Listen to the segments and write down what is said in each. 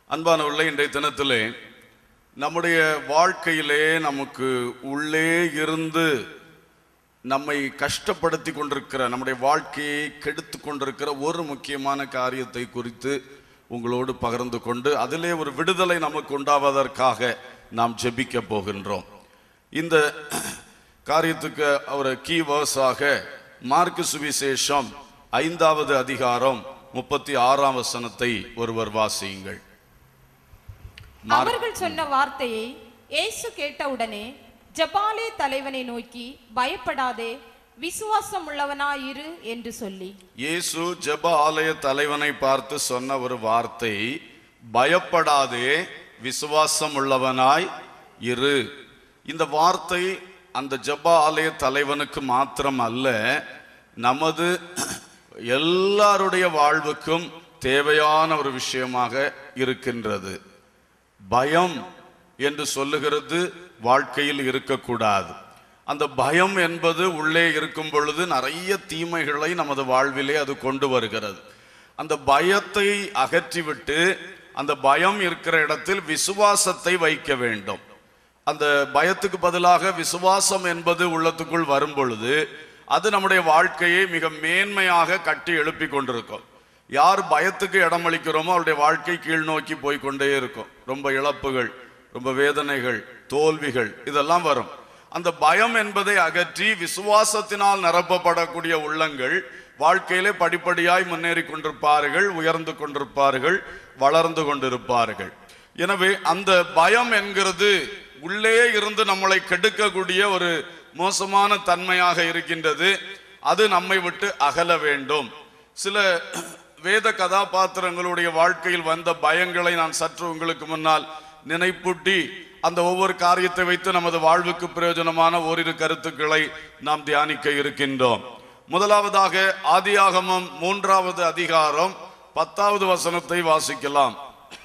அன்பானவர்களே இன்றைய தினத்திலே நம்முடைய வாழ்க்கையிலே நமக்கு உள்ளே இருந்து நம்மை கஷ்டப்படுத்தி கொண்டிருக்கிற நம்முடைய வாழ்க்கையை கெடுத்து கொண்டிருக்கிற ஒரு முக்கியமான காரியத்தை குறித்து உங்களோடு பகிர்ந்து கொண்டு அதிலே ஒரு விடுதலை நமக்கு உண்டாவதற்காக நாம் ஜெபிக்க போகின்றோம் இந்த காரியத்துக்கு அவர் கீ வேர்ஸாக மார்க்கு சுவிசேஷம் ஐந்தாவது அதிகாரம் முப்பத்தி ஆறாம் வசனத்தை ஒருவர் வாசியுங்கள் மார்க் அவர்கள் சொன்ன வார்த்தையை இயேசு கேட்டவுடனே ஜபாலே தலைவனை நோக்கி பயப்படாதே விசுவாசம் உள்ளவனாயிரு என்று சொல்லி இயேசு ஜெப ஆலய தலைவனை பார்த்து சொன்ன ஒரு வார்த்தை பயப்படாதே விசுவாசம் உள்ளவனாய் இரு இந்த வார்த்தை அந்த ஜெப ஆலய தலைவனுக்கு மாத்திரம் அல்ல நமது எல்லாருடைய வாழ்வுக்கும் தேவையான ஒரு விஷயமாக இருக்கின்றது பயம் என்று சொல்லுகிறது வாழ்க்கையில் இருக்கக்கூடாது அந்த பயம் என்பது உள்ளே இருக்கும் பொழுது நிறைய தீமைகளை நமது வாழ்விலே அது கொண்டு வருகிறது அந்த பயத்தை அகற்றிவிட்டு அந்த பயம் இருக்கிற இடத்தில் விசுவாசத்தை வைக்க வேண்டும் அந்த பயத்துக்கு பதிலாக விசுவாசம் என்பது உள்ளத்துக்குள் வரும் பொழுது அது நம்முடைய வாழ்க்கையை மிக மேன்மையாக கட்டி எழுப்பி கொண்டிருக்கும் யார் பயத்துக்கு இடமளிக்கிறோமோ அவருடைய வாழ்க்கை கீழ் நோக்கி போய் கொண்டே இருக்கும் ரொம்ப இழப்புகள் ரொம்ப வேதனைகள் தோல்விகள் இதெல்லாம் வரும் அந்த பயம் என்பதை அகற்றி விசுவாசத்தினால் நிரப்பப்படக்கூடிய உள்ளங்கள் வாழ்க்கையிலே படிப்படியாய் முன்னேறி கொண்டிருப்பார்கள் உயர்ந்து கொண்டிருப்பார்கள் வளர்ந்து கொண்டிருப்பார்கள் எனவே அந்த பயம் என்கிறது உள்ளே இருந்து நம்மளை கெடுக்கக்கூடிய ஒரு மோசமான தன்மையாக இருக்கின்றது அது நம்மை விட்டு அகல வேண்டும் சில வேத கதாபாத்திரங்களுடைய வாழ்க்கையில் வந்த பயங்களை நான் சற்று உங்களுக்கு முன்னால் நினைப்பூட்டி அந்த ஒவ்வொரு காரியத்தை வைத்து நமது வாழ்வுக்கு பிரயோஜனமான ஓரிரு கருத்துக்களை நாம் தியானிக்க இருக்கின்றோம் முதலாவதாக ஆதியாகமம் மூன்றாவது அதிகாரம் பத்தாவது வசனத்தை வாசிக்கலாம்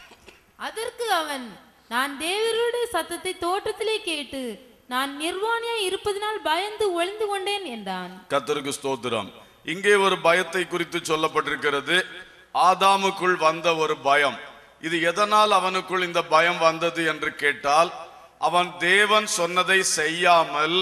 அதற்கு அவன் நான் தேவருடைய சத்தத்தை தோட்டத்திலே கேட்டு நான் நிர்வாணியாய் இருப்பதினால் பயந்து ஒளிந்து கொண்டேன் என்றான் கத்தருக்கு ஸ்தோத்திரம் இங்கே ஒரு பயத்தை குறித்து சொல்லப்பட்டிருக்கிறது ஆதாமுக்குள் வந்த ஒரு பயம் இது எதனால் அவனுக்குள் இந்த பயம் வந்தது என்று கேட்டால் அவன் தேவன் சொன்னதை செய்யாமல்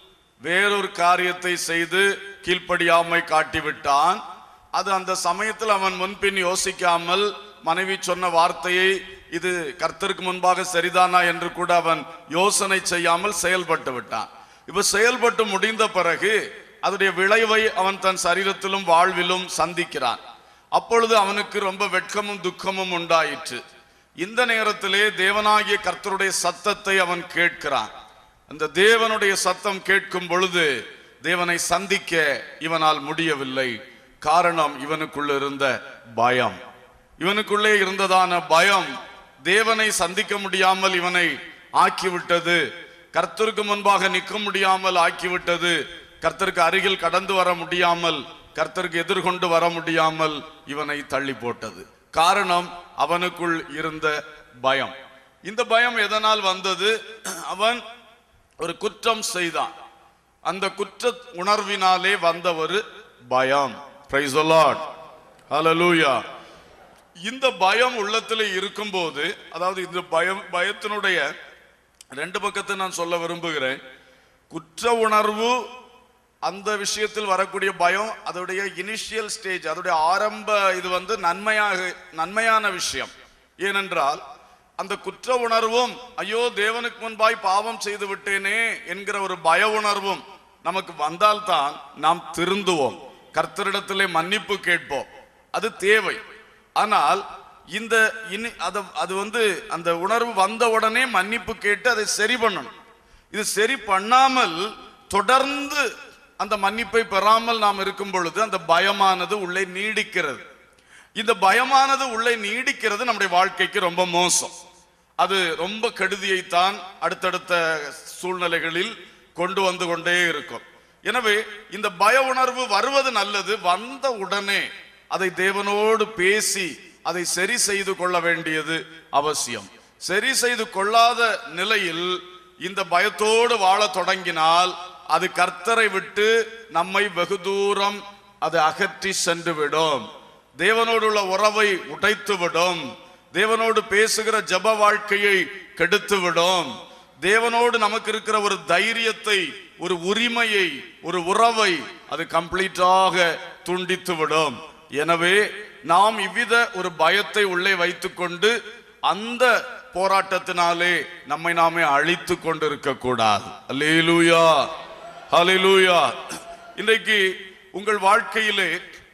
வேறொரு காரியத்தை செய்து கீழ்ப்படியாமை காட்டிவிட்டான் அது அந்த சமயத்தில் அவன் முன்பின் யோசிக்காமல் மனைவி சொன்ன வார்த்தையை இது கர்த்தருக்கு முன்பாக சரிதானா என்று கூட அவன் யோசனை செய்யாமல் செயல்பட்டு விட்டான் இப்ப செயல்பட்டு முடிந்த பிறகு அதனுடைய விளைவை அவன் தன் சரீரத்திலும் வாழ்விலும் சந்திக்கிறான் அப்பொழுது அவனுக்கு ரொம்ப வெட்கமும் துக்கமும் உண்டாயிற்று இந்த நேரத்திலே தேவனாகிய கர்த்தருடைய சத்தத்தை அவன் கேட்கிறான் அந்த தேவனுடைய சத்தம் கேட்கும் பொழுது தேவனை சந்திக்க இவனால் முடியவில்லை காரணம் இவனுக்குள்ள இருந்த பயம் இவனுக்குள்ளே இருந்ததான பயம் தேவனை சந்திக்க முடியாமல் இவனை ஆக்கிவிட்டது கர்த்தருக்கு முன்பாக நிற்க முடியாமல் ஆக்கிவிட்டது கர்த்தருக்கு அருகில் கடந்து வர முடியாமல் கர்த்தருக்கு எதிர்கொண்டு வர முடியாமல் இவனை தள்ளி போட்டது காரணம் அவனுக்குள் இருந்த பயம் இந்த பயம் எதனால் வந்தது அவன் ஒரு குற்றம் செய்தான் அந்த குற்ற உணர்வினாலே வந்த ஒரு பயம் பிரைஸ் லார்ட் ஹalleluya இந்த பயம் உள்ளத்தில் இருக்கும்போது அதாவது இந்த பயம் பயத்தினுடைய ரெண்டு பக்கத்தை நான் சொல்ல விரும்புகிறேன் குற்ற உணர்வு அந்த விஷயத்தில் வரக்கூடிய பயம் அதோடைய இனிஷியல் ஸ்டேஜ் அதோடைய ஆரம்ப இது வந்து நன்மையாக நன்மையான விஷயம் ஏனென்றால் அந்த குற்ற உணர்வும் ஐயோ தேவனுக்கு முன்பாய் பாவம் செய்து விட்டேனே என்கிற ஒரு பய உணர்வும் நமக்கு வந்தால்தான் நாம் திருந்துவோம் கர்த்தரிடத்திலே மன்னிப்பு கேட்போம் அது தேவை ஆனால் இந்த இனி அது அது வந்து அந்த உணர்வு வந்த உடனே மன்னிப்பு கேட்டு அதை சரி பண்ணணும் இது சரி பண்ணாமல் தொடர்ந்து அந்த மன்னிப்பை பெறாமல் நாம் இருக்கும் பொழுது அந்த பயமானது உள்ளே நீடிக்கிறது இந்த பயமானது உள்ளே நீடிக்கிறது நம்முடைய வாழ்க்கைக்கு ரொம்ப மோசம் அது ரொம்ப கெடுதியைத்தான் அடுத்தடுத்த சூழ்நிலைகளில் கொண்டு வந்து கொண்டே இருக்கும் எனவே இந்த பய உணர்வு வருவது நல்லது வந்த உடனே அதை தேவனோடு பேசி அதை சரி செய்து கொள்ள வேண்டியது அவசியம் சரி செய்து கொள்ளாத நிலையில் இந்த பயத்தோடு வாழ தொடங்கினால் அது கர்த்தரை விட்டு நம்மை வெகு தூரம் அது அகற்றி சென்று விடும் தேவனோடு உள்ள உறவை உடைத்து விடும் தேவனோடு பேசுகிற ஜப வாழ்க்கையை கெடுத்து விடும் தேவனோடு நமக்கு இருக்கிற ஒரு தைரியத்தை ஒரு உரிமையை ஒரு உறவை அது கம்ப்ளீட்டாக துண்டித்து விடும் எனவே நாம் இவ்வித ஒரு பயத்தை உள்ளே வைத்துக்கொண்டு அந்த போராட்டத்தினாலே நம்மை நாமே அழித்து கொண்டிருக்க கூடாது அல்லேலூயா ஹalleluya இன்றைக்கு உங்கள் வாழ்க்கையிலே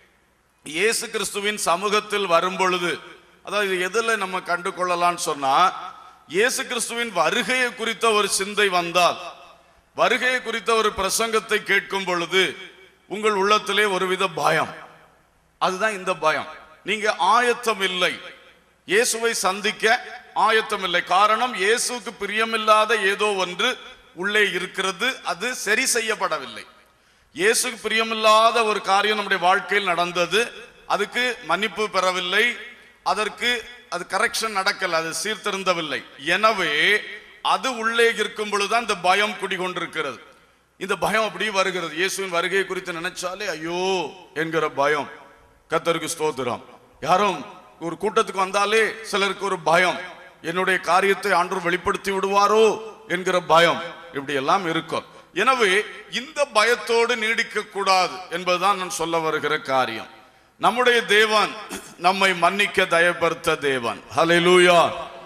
இயேசு கிறிஸ்துவின் சமூகத்தில் வரும் பொழுது அதாவது இது எதுல நம்ம கண்டு கொள்ளலாம்னு சொன்னா இயேசு கிறிஸ்துவின் வருகையை குறித்த ஒரு சிந்தை வந்தால் வருகையை குறித்த ஒரு பிரசங்கத்தை கேட்கும் பொழுது உங்கள் உள்ளத்திலே ஒருவித பயம் அதுதான் இந்த பயம் நீங்க ஆயத்தம் இல்லை இயேசுவை சந்திக்க ஆயத்தம் இல்லை காரணம் இயேசுவுக்கு பிரியமில்லாத ஏதோ ஒன்று உள்ளே இருக்கிறது அது சரி செய்யப்படவில்லை இயேசுக்கு பிரியமில்லாத ஒரு காரியம் நம்முடைய வாழ்க்கையில் நடந்தது அதுக்கு மன்னிப்பு பெறவில்லை அதற்கு அது கரெக்ஷன் நடக்கல அது சீர்திருந்தவில்லை எனவே அது உள்ளே இருக்கும் பொழுதுதான் இந்த பயம் குடிகொண்டிருக்கிறது இந்த பயம் அப்படியே வருகிறது இயேசுவின் வருகை குறித்து நினைச்சாலே ஐயோ என்கிற பயம் கத்தருக்கு ஸ்தோத்திரம் யாரும் ஒரு கூட்டத்துக்கு வந்தாலே சிலருக்கு ஒரு பயம் என்னுடைய காரியத்தை ஆண்டு வெளிப்படுத்தி விடுவாரோ என்கிற பயம் இப்படி எல்லாம் இருக்கும் எனவே இந்த பயத்தோடு நீடிக்க கூடாது என்பதுதான் நான் சொல்ல வருகிற காரியம் நம்முடைய தேவன் நம்மை மன்னிக்க தயப்படுத்த தேவன் ஹalleluya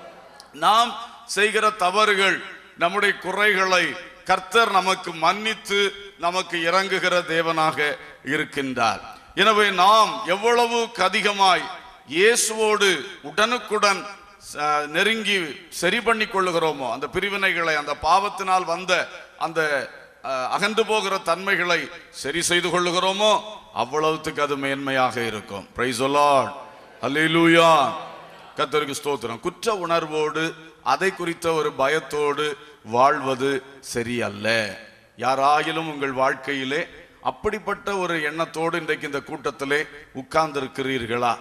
நாம் செய்கிற தவறுகள் நம்முடைய குறைகளை கர்த்தர் நமக்கு மன்னித்து நமக்கு இறங்குகிற தேவனாக இருக்கின்றார் எனவே நாம் எவ்வளவு அதிகமாய் இயேசுவோடு உடனுக்குடன் அஹ், நெருங்கி சரி பண்ணி கொள்ளுகிறோமோ அந்த பிரிவினைகளை அந்த பாவத்தினால் வந்த அந்த அஹ், அகன்று போகிற தன்மைகளை சரி செய்து கொள்ளுகிறோமோ அவ்வளவுத்துக்கு அது மேன்மையாக இருக்கும் பிரைஸ் அல்லேலூயா கத்தருக்கு ஸ்தோத்திரம் குற்ற உணர்வோடு அதை குறித்த ஒரு பயத்தோடு வாழ்வது சரியல்ல யாராயிலும் உங்கள் வாழ்க்கையிலே அப்படிப்பட்ட ஒரு எண்ணத்தோடு இன்றைக்கு இந்த கூட்டத்திலே உட்கார்ந்திருக்கிறீர்களா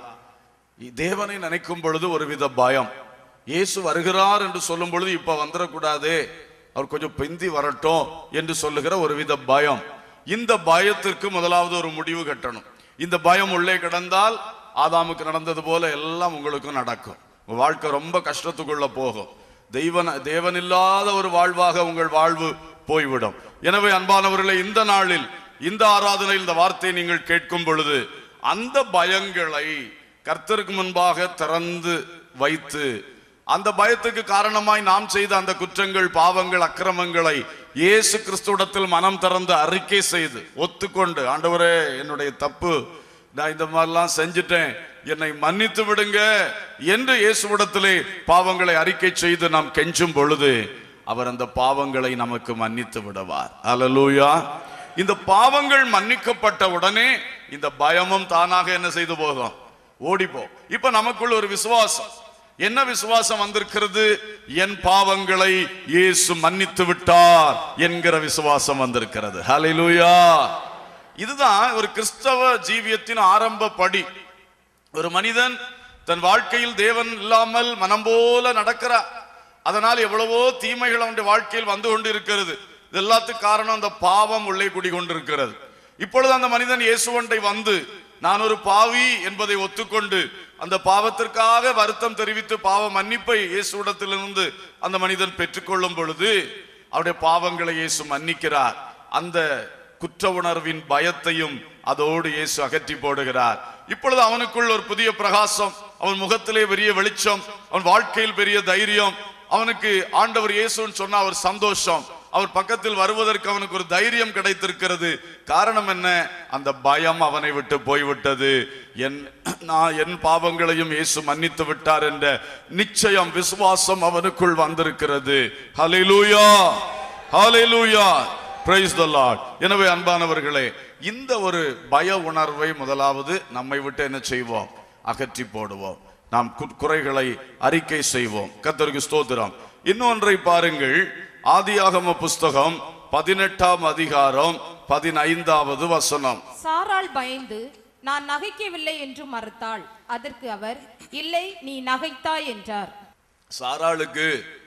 தேவனை நினைக்கும் பொழுது ஒரு வித பயம் இயேசு வருகிறார் என்று சொல்லும் பொழுது இப்ப வந்துடக்கூடாதே அவர் கொஞ்சம் பிந்தி வரட்டும் என்று சொல்லுகிற ஒரு வித பயம் இந்த பயத்திற்கு முதலாவது ஒரு முடிவு கட்டணும் இந்த பயம் உள்ளே கிடந்தால் ஆதாமுக்கு நடந்தது போல எல்லாம் உங்களுக்கும் நடக்கும் உங்க வாழ்க்கை ரொம்ப கஷ்டத்துக்குள்ள போகும் தெய்வன தேவனில்லாத ஒரு வாழ்வாக உங்கள் வாழ்வு போய்விடும் எனவே அன்பானவர்களே இந்த நாளில் இந்த ஆராதனையில் இந்த வார்த்தையை நீங்கள் கேட்கும் பொழுது அந்த பயங்களை கர்த்தருக்கு முன்பாக திறந்து வைத்து அந்த பயத்துக்கு காரணமாய் நாம் செய்த அந்த குற்றங்கள் பாவங்கள் அக்கிரமங்களை இயேசு கிறிஸ்துவிடத்தில் மனம் திறந்து அறிக்கை செய்து ஒத்துக்கொண்டு ஆண்டவரே என்னுடைய தப்பு நான் இந்த மாதிரிலாம் செஞ்சுட்டேன் என்னை மன்னித்து விடுங்க என்று இயேசுவிடத்திலே பாவங்களை அறிக்கை செய்து நாம் கெஞ்சும் பொழுது அவர் அந்த பாவங்களை நமக்கு மன்னித்து விடுவார் அல்லேலூயா இந்த பாவங்கள் மன்னிக்கப்பட்ட உடனே இந்த பயமும் தானாக என்ன செய்து போகும் ஓடிப்போ இப்ப நமக்குள்ள ஒரு விசுவாசம் என்ன விசுவாசம் வந்திருக்கிறது என் பாவங்களை இயேசு மன்னித்து விட்டார் என்கிற விசுவாசம் வந்திருக்கிறது ஹalleluya இதுதான் ஒரு கிறிஸ்தவ ஜீவியத்தின் ஆரம்ப படி ஒரு மனிதன் தன் வாழ்க்கையில் தேவன் இல்லாமல் மனம் போல நடக்கிறார் அதனால் எவ்வளவோ தீமைகள் அவனுடைய வாழ்க்கையில் வந்து கொண்டிருக்கிறது இது எல்லாத்துக்கும் காரணம் அந்த பாவம் உள்ளே குடிகொண்டிருக்கிறது இப்பொழுது அந்த மனிதன் இயேசுவண்டை வந்து நான் ஒரு பாவி என்பதை ஒத்துக்கொண்டு அந்த பாவத்திற்காக வருத்தம் தெரிவித்து பாவ மன்னிப்பை இயேசுவிடத்திலிருந்து அந்த மனிதன் பெற்றுக்கொள்ளும் பொழுது அவருடைய பாவங்களை இயேசு மன்னிக்கிறார் அந்த குற்ற உணர்வின் பயத்தையும் அதோடு இயேசு அகற்றி போடுகிறார் இப்பொழுது அவனுக்குள் ஒரு புதிய பிரகாசம் அவன் முகத்திலே பெரிய வெளிச்சம் அவன் வாழ்க்கையில் பெரிய தைரியம் அவனுக்கு ஆண்டவர் இயேசுன்னு சொன்ன அவர் சந்தோஷம் அவர் பக்கத்தில் வருவதற்கு அவனுக்கு ஒரு தைரியம் கிடைத்திருக்கிறது காரணம் என்ன அந்த பயம் அவனை விட்டு போய்விட்டது என் நான் என் பாவங்களையும் இயேசு மன்னித்து விட்டார் என்ற நிச்சயம் விசுவாசம் அவனுக்குள் வந்திருக்கிறது ஹalleluya ஹalleluya praise the lord எனவே அன்பானவர்களே இந்த ஒரு பய உணர்வை முதலாவது நம்மை விட்டு என்ன செய்வோம் அகற்றி போடுவோம் நாம் கு- குறைகளை அறிக்கை செய்வோம் கர்த்தருக்கு ஸ்தோத்திரம் இன்னொன்றை பாருங்கள் ஆதியாகம புஸ்தகம் பதினெட்டாம் அதிகாரம் பதினைந்தாவது வசனம் சாராள் பயந்து நான் நகைக்கவில்லை என்று மறுத்தாள் அதற்கு அவர் இல்லை நீ நகைத்தாய் என்றார் சாராளுக்கு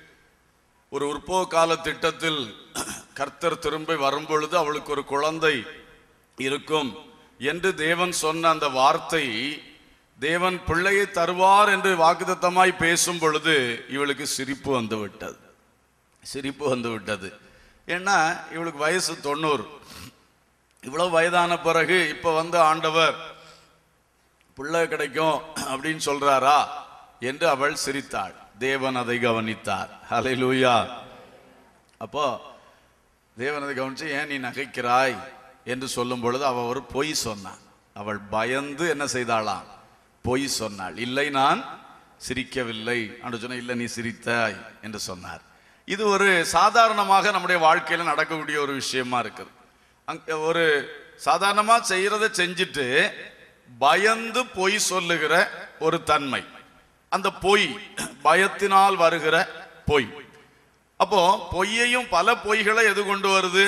ஒரு உற்பவ கால திட்டத்தில் கர்த்தர் திரும்பி வரும்பொழுது அவளுக்கு ஒரு குழந்தை இருக்கும் என்று தேவன் சொன்ன அந்த வார்த்தை தேவன் பிள்ளையை தருவார் என்று வாக்குத்தத்தமாய் பேசும் பொழுது இவளுக்கு சிரிப்பு வந்து விட்டது சிரிப்பு வந்து விட்டது ஏன்னா இவளுக்கு வயசு தொண்ணூறு இவ்வளவு வயதான பிறகு இப்ப வந்து ஆண்டவர் பிள்ளை கிடைக்கும் அப்படின்னு சொல்றாரா என்று அவள் சிரித்தாள் தேவன் அதை கவனித்தார் ஹalleluya அப்போ தேவன் அதை கவனிச்சு ஏன் நீ நகைக்கிறாய் என்று சொல்லும் பொழுது அவள் ஒரு பொய் சொன்னாள் அவள் பயந்து என்ன செய்தாளாம் பொய் சொன்னாள் இல்லை நான் சிரிக்கவில்லை என்று சொன்ன இல்லை நீ சிரித்தாய் என்று சொன்னார் இது ஒரு சாதாரணமாக நம்முடைய வாழ்க்கையில நடக்கக்கூடிய ஒரு விஷயமா இருக்குது அங்க ஒரு சாதாரணமா செய்யறதை செஞ்சுட்டு பயந்து பொய் சொல்லுகிற ஒரு தன்மை அந்த பொய் பயத்தினால் வருகிற பொய் அப்போ பொய்யையும் பல பொய்களை எது கொண்டு வருது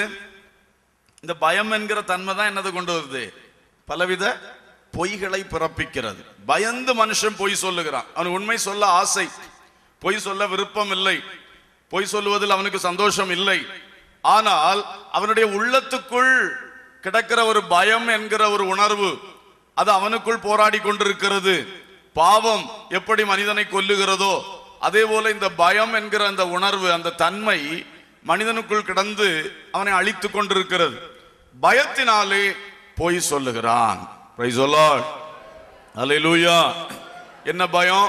இந்த பயம் என்கிற தன்மை தான் என்னது கொண்டு வருது பலவித பொய்களை பிறப்பிக்கிறது பயந்து மனுஷன் பொய் சொல்லுகிறான் அவன் உண்மை சொல்ல ஆசை பொய் சொல்ல விருப்பம் இல்லை பொய் சொல்லுவதில் அவனுக்கு சந்தோஷம் இல்லை ஆனால் அவனுடைய உள்ளத்துக்குள் கிடக்கிற ஒரு பயம் என்கிற ஒரு உணர்வு அது அவனுக்குள் போராடி கொண்டிருக்கிறது பாவம் எப்படி மனிதனை கொல்லுகிறதோ அதே போல இந்த பயம் என்கிற அந்த உணர்வு அந்த தன்மை மனிதனுக்குள் கிடந்து அவனை அழித்து கொண்டிருக்கிறது பயத்தினாலே பொய் சொல்லுகிறான் Praise the Lord. Hallelujah. என்ன பயம்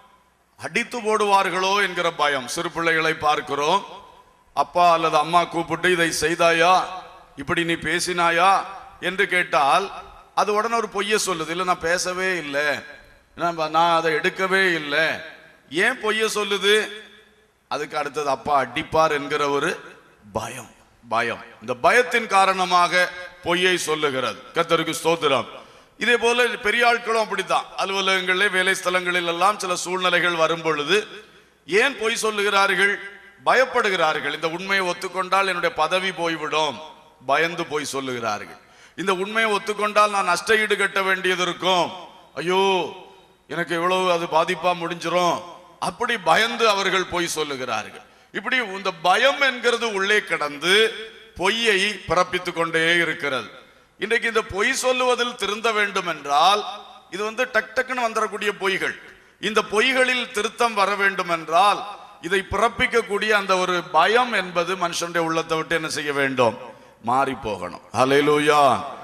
அடித்து போடுவார்களோ என்கிற பயம் சிறு பிள்ளைகளை பார்க்கிறோம் அப்பா அல்லது அம்மா கூப்பிட்டு இதை செய்தாயா இப்படி நீ பேசினாயா என்று கேட்டால் அது உடனே ஒரு பொய்ய சொல்லுது இல்லை நான் பேசவே இல்லை நான் நான் அதை எடுக்கவே இல்லை ஏன் பொய்ய சொல்லுது அதுக்கு அடுத்தது அப்பா அடிப்பார் என்கிற ஒரு பயம் பயம் இந்த பயத்தின் காரணமாக பொய்யை சொல்லுகிறது கத்தருக்கு ஸ்தோத்திரம் இதே போல பெரிய ஆட்களும் அப்படித்தான் அலுவலகங்களில் வேலை ஸ்தலங்களில் எல்லாம் சில சூழ்நிலைகள் வரும் பொழுது ஏன் பொய் சொல்லுகிறார்கள் பயப்படுகிறார்கள் இந்த உண்மையை ஒத்துக்கொண்டால் என்னுடைய பதவி போய்விடும் பயந்து பொய் சொல்லுகிறார்கள் இந்த உண்மையை ஒத்துக்கொண்டால் நான் நஷ்ட ஈடு கட்ட வேண்டியது இருக்கும் ஐயோ எனக்கு எவ்வளவு அது பாதிப்பா முடிஞ்சிரும் அப்படி பயந்து அவர்கள் பொய் சொல்லுகிறார்கள் இப்படி இந்த பயம் என்கிறது உள்ளே கடந்து பொய்யை பிறப்பித்துக் கொண்டே இருக்கிறது இன்றைக்கு இந்த பொய் சொல்லுவதில் திருந்த வேண்டும் என்றால் இது வந்து டக் டக்குன்னு வந்துடக்கூடிய பொய்கள் இந்த பொய்களில் திருத்தம் வர வேண்டும் என்றால் இதை பிறப்பிக்கக்கூடிய அந்த ஒரு பயம் என்பது மனுஷனுடைய உள்ளத்தை விட்டு என்ன செய்ய வேண்டும் மாறி போகணும் ஹalleluya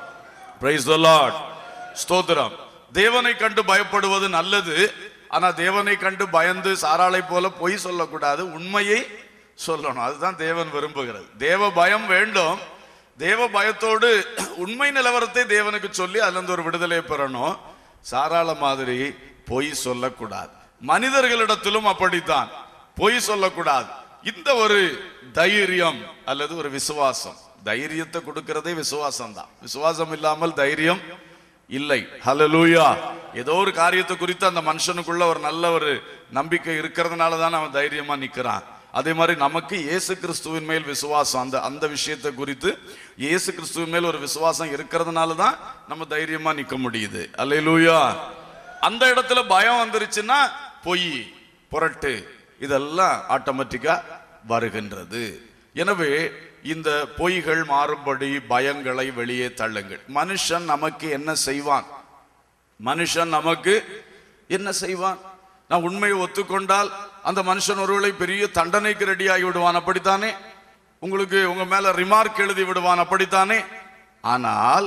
praise the lord ஸ்தோத்திரம் தேவனை கண்டு பயப்படுவது நல்லது ஆனா தேவனை கண்டு பயந்து சாராளை போல பொய் சொல்லக்கூடாது உண்மையை சொல்லணும் அதுதான் தேவன் விரும்புகிறது தேவ பயம் வேண்டும் தேவ பயத்தோடு உண்மை நிலவரத்தை தேவனுக்கு சொல்லி அதுல இருந்து ஒரு விடுதலை பெறணும் சாராள மாதிரி பொய் சொல்லக்கூடாது மனிதர்களிடத்திலும் அப்படித்தான் பொய் சொல்லக்கூடாது இந்த ஒரு தைரியம் அல்லது ஒரு விசுவாசம் தைரியத்தை கொடுக்கிறதே விசுவாசம் தான் விசுவாசம் இல்லாமல் தைரியம் இல்லை ஹalleluya ஏதோ ஒரு காரியத்தை குறித்து அந்த மனுஷனுக்குள்ள ஒரு நல்ல ஒரு நம்பிக்கை இருக்கிறதுனால தான் அவன் தைரியமா நிக்கிறான் அதே மாதிரி நமக்கு இயேசு கிறிஸ்துவின் மேல் விசுவாசம் அந்த அந்த விஷயத்தை குறித்து இயேசு கிறிஸ்துவின் மேல் ஒரு விசுவாசம் இருக்கிறதுனால தான் நம்ம தைரியமா நிக்க முடியுது அல்லேலூயா அந்த இடத்துல பயம் வந்துருச்சுன்னா பொய் புரட்டு இதெல்லாம் ஆட்டோமேட்டிக்கா வருகின்றது எனவே இந்த பொய்கள் மாறும்படி பயங்களை வெளியே தள்ளுங்கள் மனுஷன் நமக்கு என்ன செய்வான் மனுஷன் நமக்கு என்ன செய்வான் நான் உண்மையை ஒத்துக்கொண்டால் அந்த மனுஷன் ஒருவேளை பெரிய தண்டனைக்கு ரெடி ஆகி விடுவான் அப்படித்தானே உங்களுக்கு உங்க மேல ரிமார்க் எழுதி விடுவான் அப்படித்தானே ஆனால்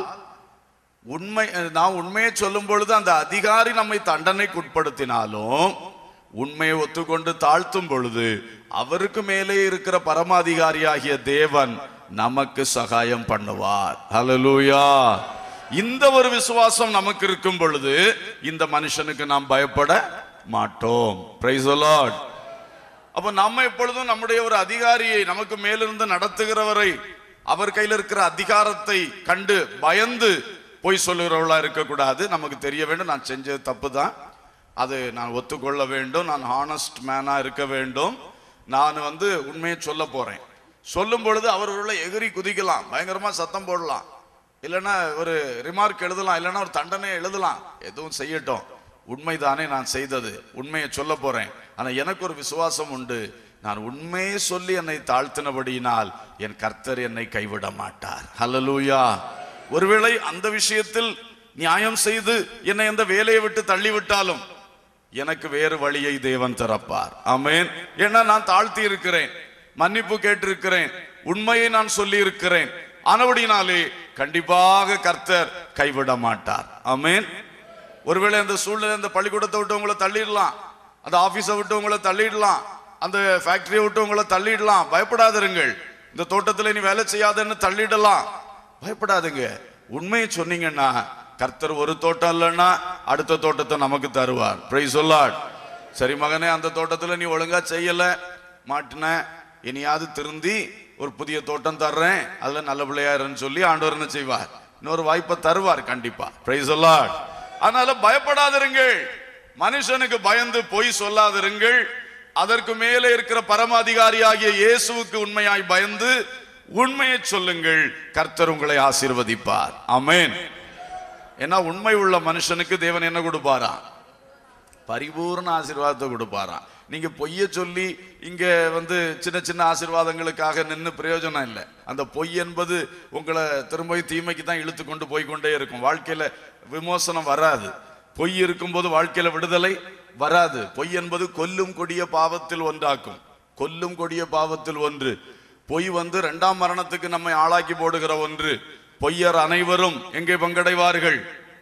உண்மை நான் உண்மையை சொல்லும் பொழுது அந்த அதிகாரி நம்மை தண்டனைக்கு உட்படுத்தினாலும் உண்மையை ஒத்துக்கொண்டு தாழ்த்தும் பொழுது அவருக்கு மேலே இருக்கிற பரமாதிகாரியாகிய தேவன் நமக்கு சகாயம் பண்ணுவார் ஹalleluya இந்த ஒரு விசுவாசம் நமக்கு இருக்கும் பொழுது இந்த மனுஷனுக்கு நாம் பயப்பட மாட்டோம் பிரைஸ் லார்ட் அப்ப நம்ம எப்பொழுதும் நம்முடைய ஒரு அதிகாரியை நமக்கு மேலிருந்து நடத்துகிறவரை அவர் கையில் இருக்கிற அதிகாரத்தை கண்டு பயந்து பொய் சொல்லுகிறவளா இருக்கக்கூடாது நமக்கு தெரிய வேண்டும் நான் செஞ்சது தப்பு தான் அது நான் ஒத்துக்கொள்ள வேண்டும் நான் ஹானஸ்ட் மேனா இருக்க வேண்டும் நான் வந்து உண்மையை சொல்ல போறேன் சொல்லும் பொழுது அவர் உள்ள எகிரி குதிக்கலாம் பயங்கரமா சத்தம் போடலாம் இல்லைன்னா ஒரு ரிமார்க் எழுதலாம் இல்லைன்னா ஒரு தண்டனை எழுதலாம் எதுவும் செய்யட்டும் உண்மைதானே நான் செய்தது உண்மையை சொல்ல போறேன் ஆனா எனக்கு ஒரு விசுவாசம் உண்டு நான் உண்மையை சொல்லி என்னை தாழ்த்தினபடியினால் என் கர்த்தர் என்னை கைவிட மாட்டார் ஹalleluya ஒருவேளை அந்த விஷயத்தில் நியாயம் செய்து என்னை அந்த வேலையை விட்டு தள்ளிவிட்டாலும் எனக்கு வேறு வழியை தேவன் திறப்பார் ஆமென் ஏன்னா நான் தாழ்த்தி இருக்கிறேன் மன்னிப்பு கேட்டிருக்கிறேன் உண்மையை நான் சொல்லி இருக்கிறேன் ஆனபடினாலே கண்டிப்பாக கர்த்தர் கைவிட மாட்டார் ஆமென் ஒருவேளை அந்த சூழ்நிலை அந்த பள்ளிக்கூடத்தை விட்டு உங்களை தள்ளிடலாம் அந்த ஆபீஸை விட்டு உங்களை தள்ளிடலாம் அந்த ஃபேக்டரியை விட்டு உங்களை தள்ளிடலாம் பயப்படாதிருங்கள் இந்த தோட்டத்தில் நீ வேலை செய்யாதன்னு தள்ளிடலாம் பயப்படாதுங்க உண்மையை சொன்னீங்கன்னா கர்த்தர் ஒரு தோட்டம் இல்லைன்னா அடுத்த தோட்டத்தை நமக்கு தருவார் பிரைஸ் சொல்லாட் சரி மகனே அந்த தோட்டத்துல நீ ஒழுங்கா செய்யல மாட்டின இனியாவது திருந்தி ஒரு புதிய தோட்டம் தர்றேன் அதுல நல்ல பிள்ளையா இருன்னு சொல்லி ஆண்டவர் என்ன செய்வார் இன்னொரு வாய்ப்பை தருவார் கண்டிப்பா பிரைஸ் சொல்லாட் அதனால பயப்படாதிருங்கள் மனுஷனுக்கு பயந்து பொய் சொல்லாதிருங்கள் அதற்கு மேலே இருக்கிற பரமாதிகாரியாகிய இயேசுவுக்கு உண்மையாய் பயந்து உண்மையை சொல்லுங்கள் கர்த்தர் உங்களை ஆசீர்வதிப்பார் ஆமென் ஏன்னா உண்மை உள்ள மனுஷனுக்கு தேவன் என்ன கொடுப்பாரா பரிபூர்ண ஆசீர்வாதத்தை கொடுப்பாராம் நீங்க பொய்ய சொல்லி இங்க வந்து சின்ன சின்ன ஆசீர்வாதங்களுக்காக நின்று பிரயோஜனம் இல்லை அந்த பொய் என்பது உங்களை திரும்ப தீமைக்கு தான் இழுத்து கொண்டு போய் கொண்டே இருக்கும் வாழ்க்கையில விமோசனம் வராது பொய் இருக்கும்போது வாழ்க்கையில விடுதலை வராது பொய் என்பது கொல்லும் கொடிய பாவத்தில் ஒன்றாக்கும் கொல்லும் கொடிய பாவத்தில் ஒன்று பொய் வந்து இரண்டாம் மரணத்துக்கு நம்மை ஆளாக்கி போடுகிற ஒன்று பொய்யர் அனைவரும் எங்கே பங்கடைவார்கள்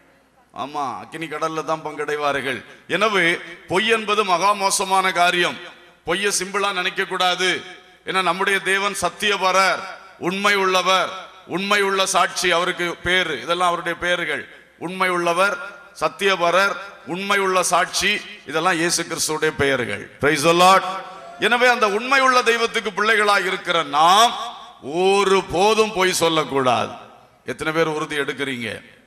ஆமா அக்கினி கடல்ல தான் பங்கடைவார்கள் எனவே பொய் என்பது மகா மோசமான காரியம் பொய்ய சிம்பிளா நினைக்க கூடாது ஏன்னா நம்முடைய தேவன் சத்தியபரர் உண்மை உள்ளவர் உண்மை உள்ள சாட்சி அவருக்கு பேரு இதெல்லாம் அவருடைய பேர்கள் உண்மை உள்ளவர் சத்தியபரர் உண்மை உள்ள சாட்சி இதெல்லாம் இயேசு கிறிஸ்துவுடைய பெயர்கள் Praise the Lord. எனவே அந்த உண்மை உள்ள தெய்வத்துக்கு பிள்ளைகளாக இருக்கிற நாம் ஒரு போதும் பொய் சொல்லக்கூடாது எத்தனை பேர் உறுதி எடுக்கிறீங்க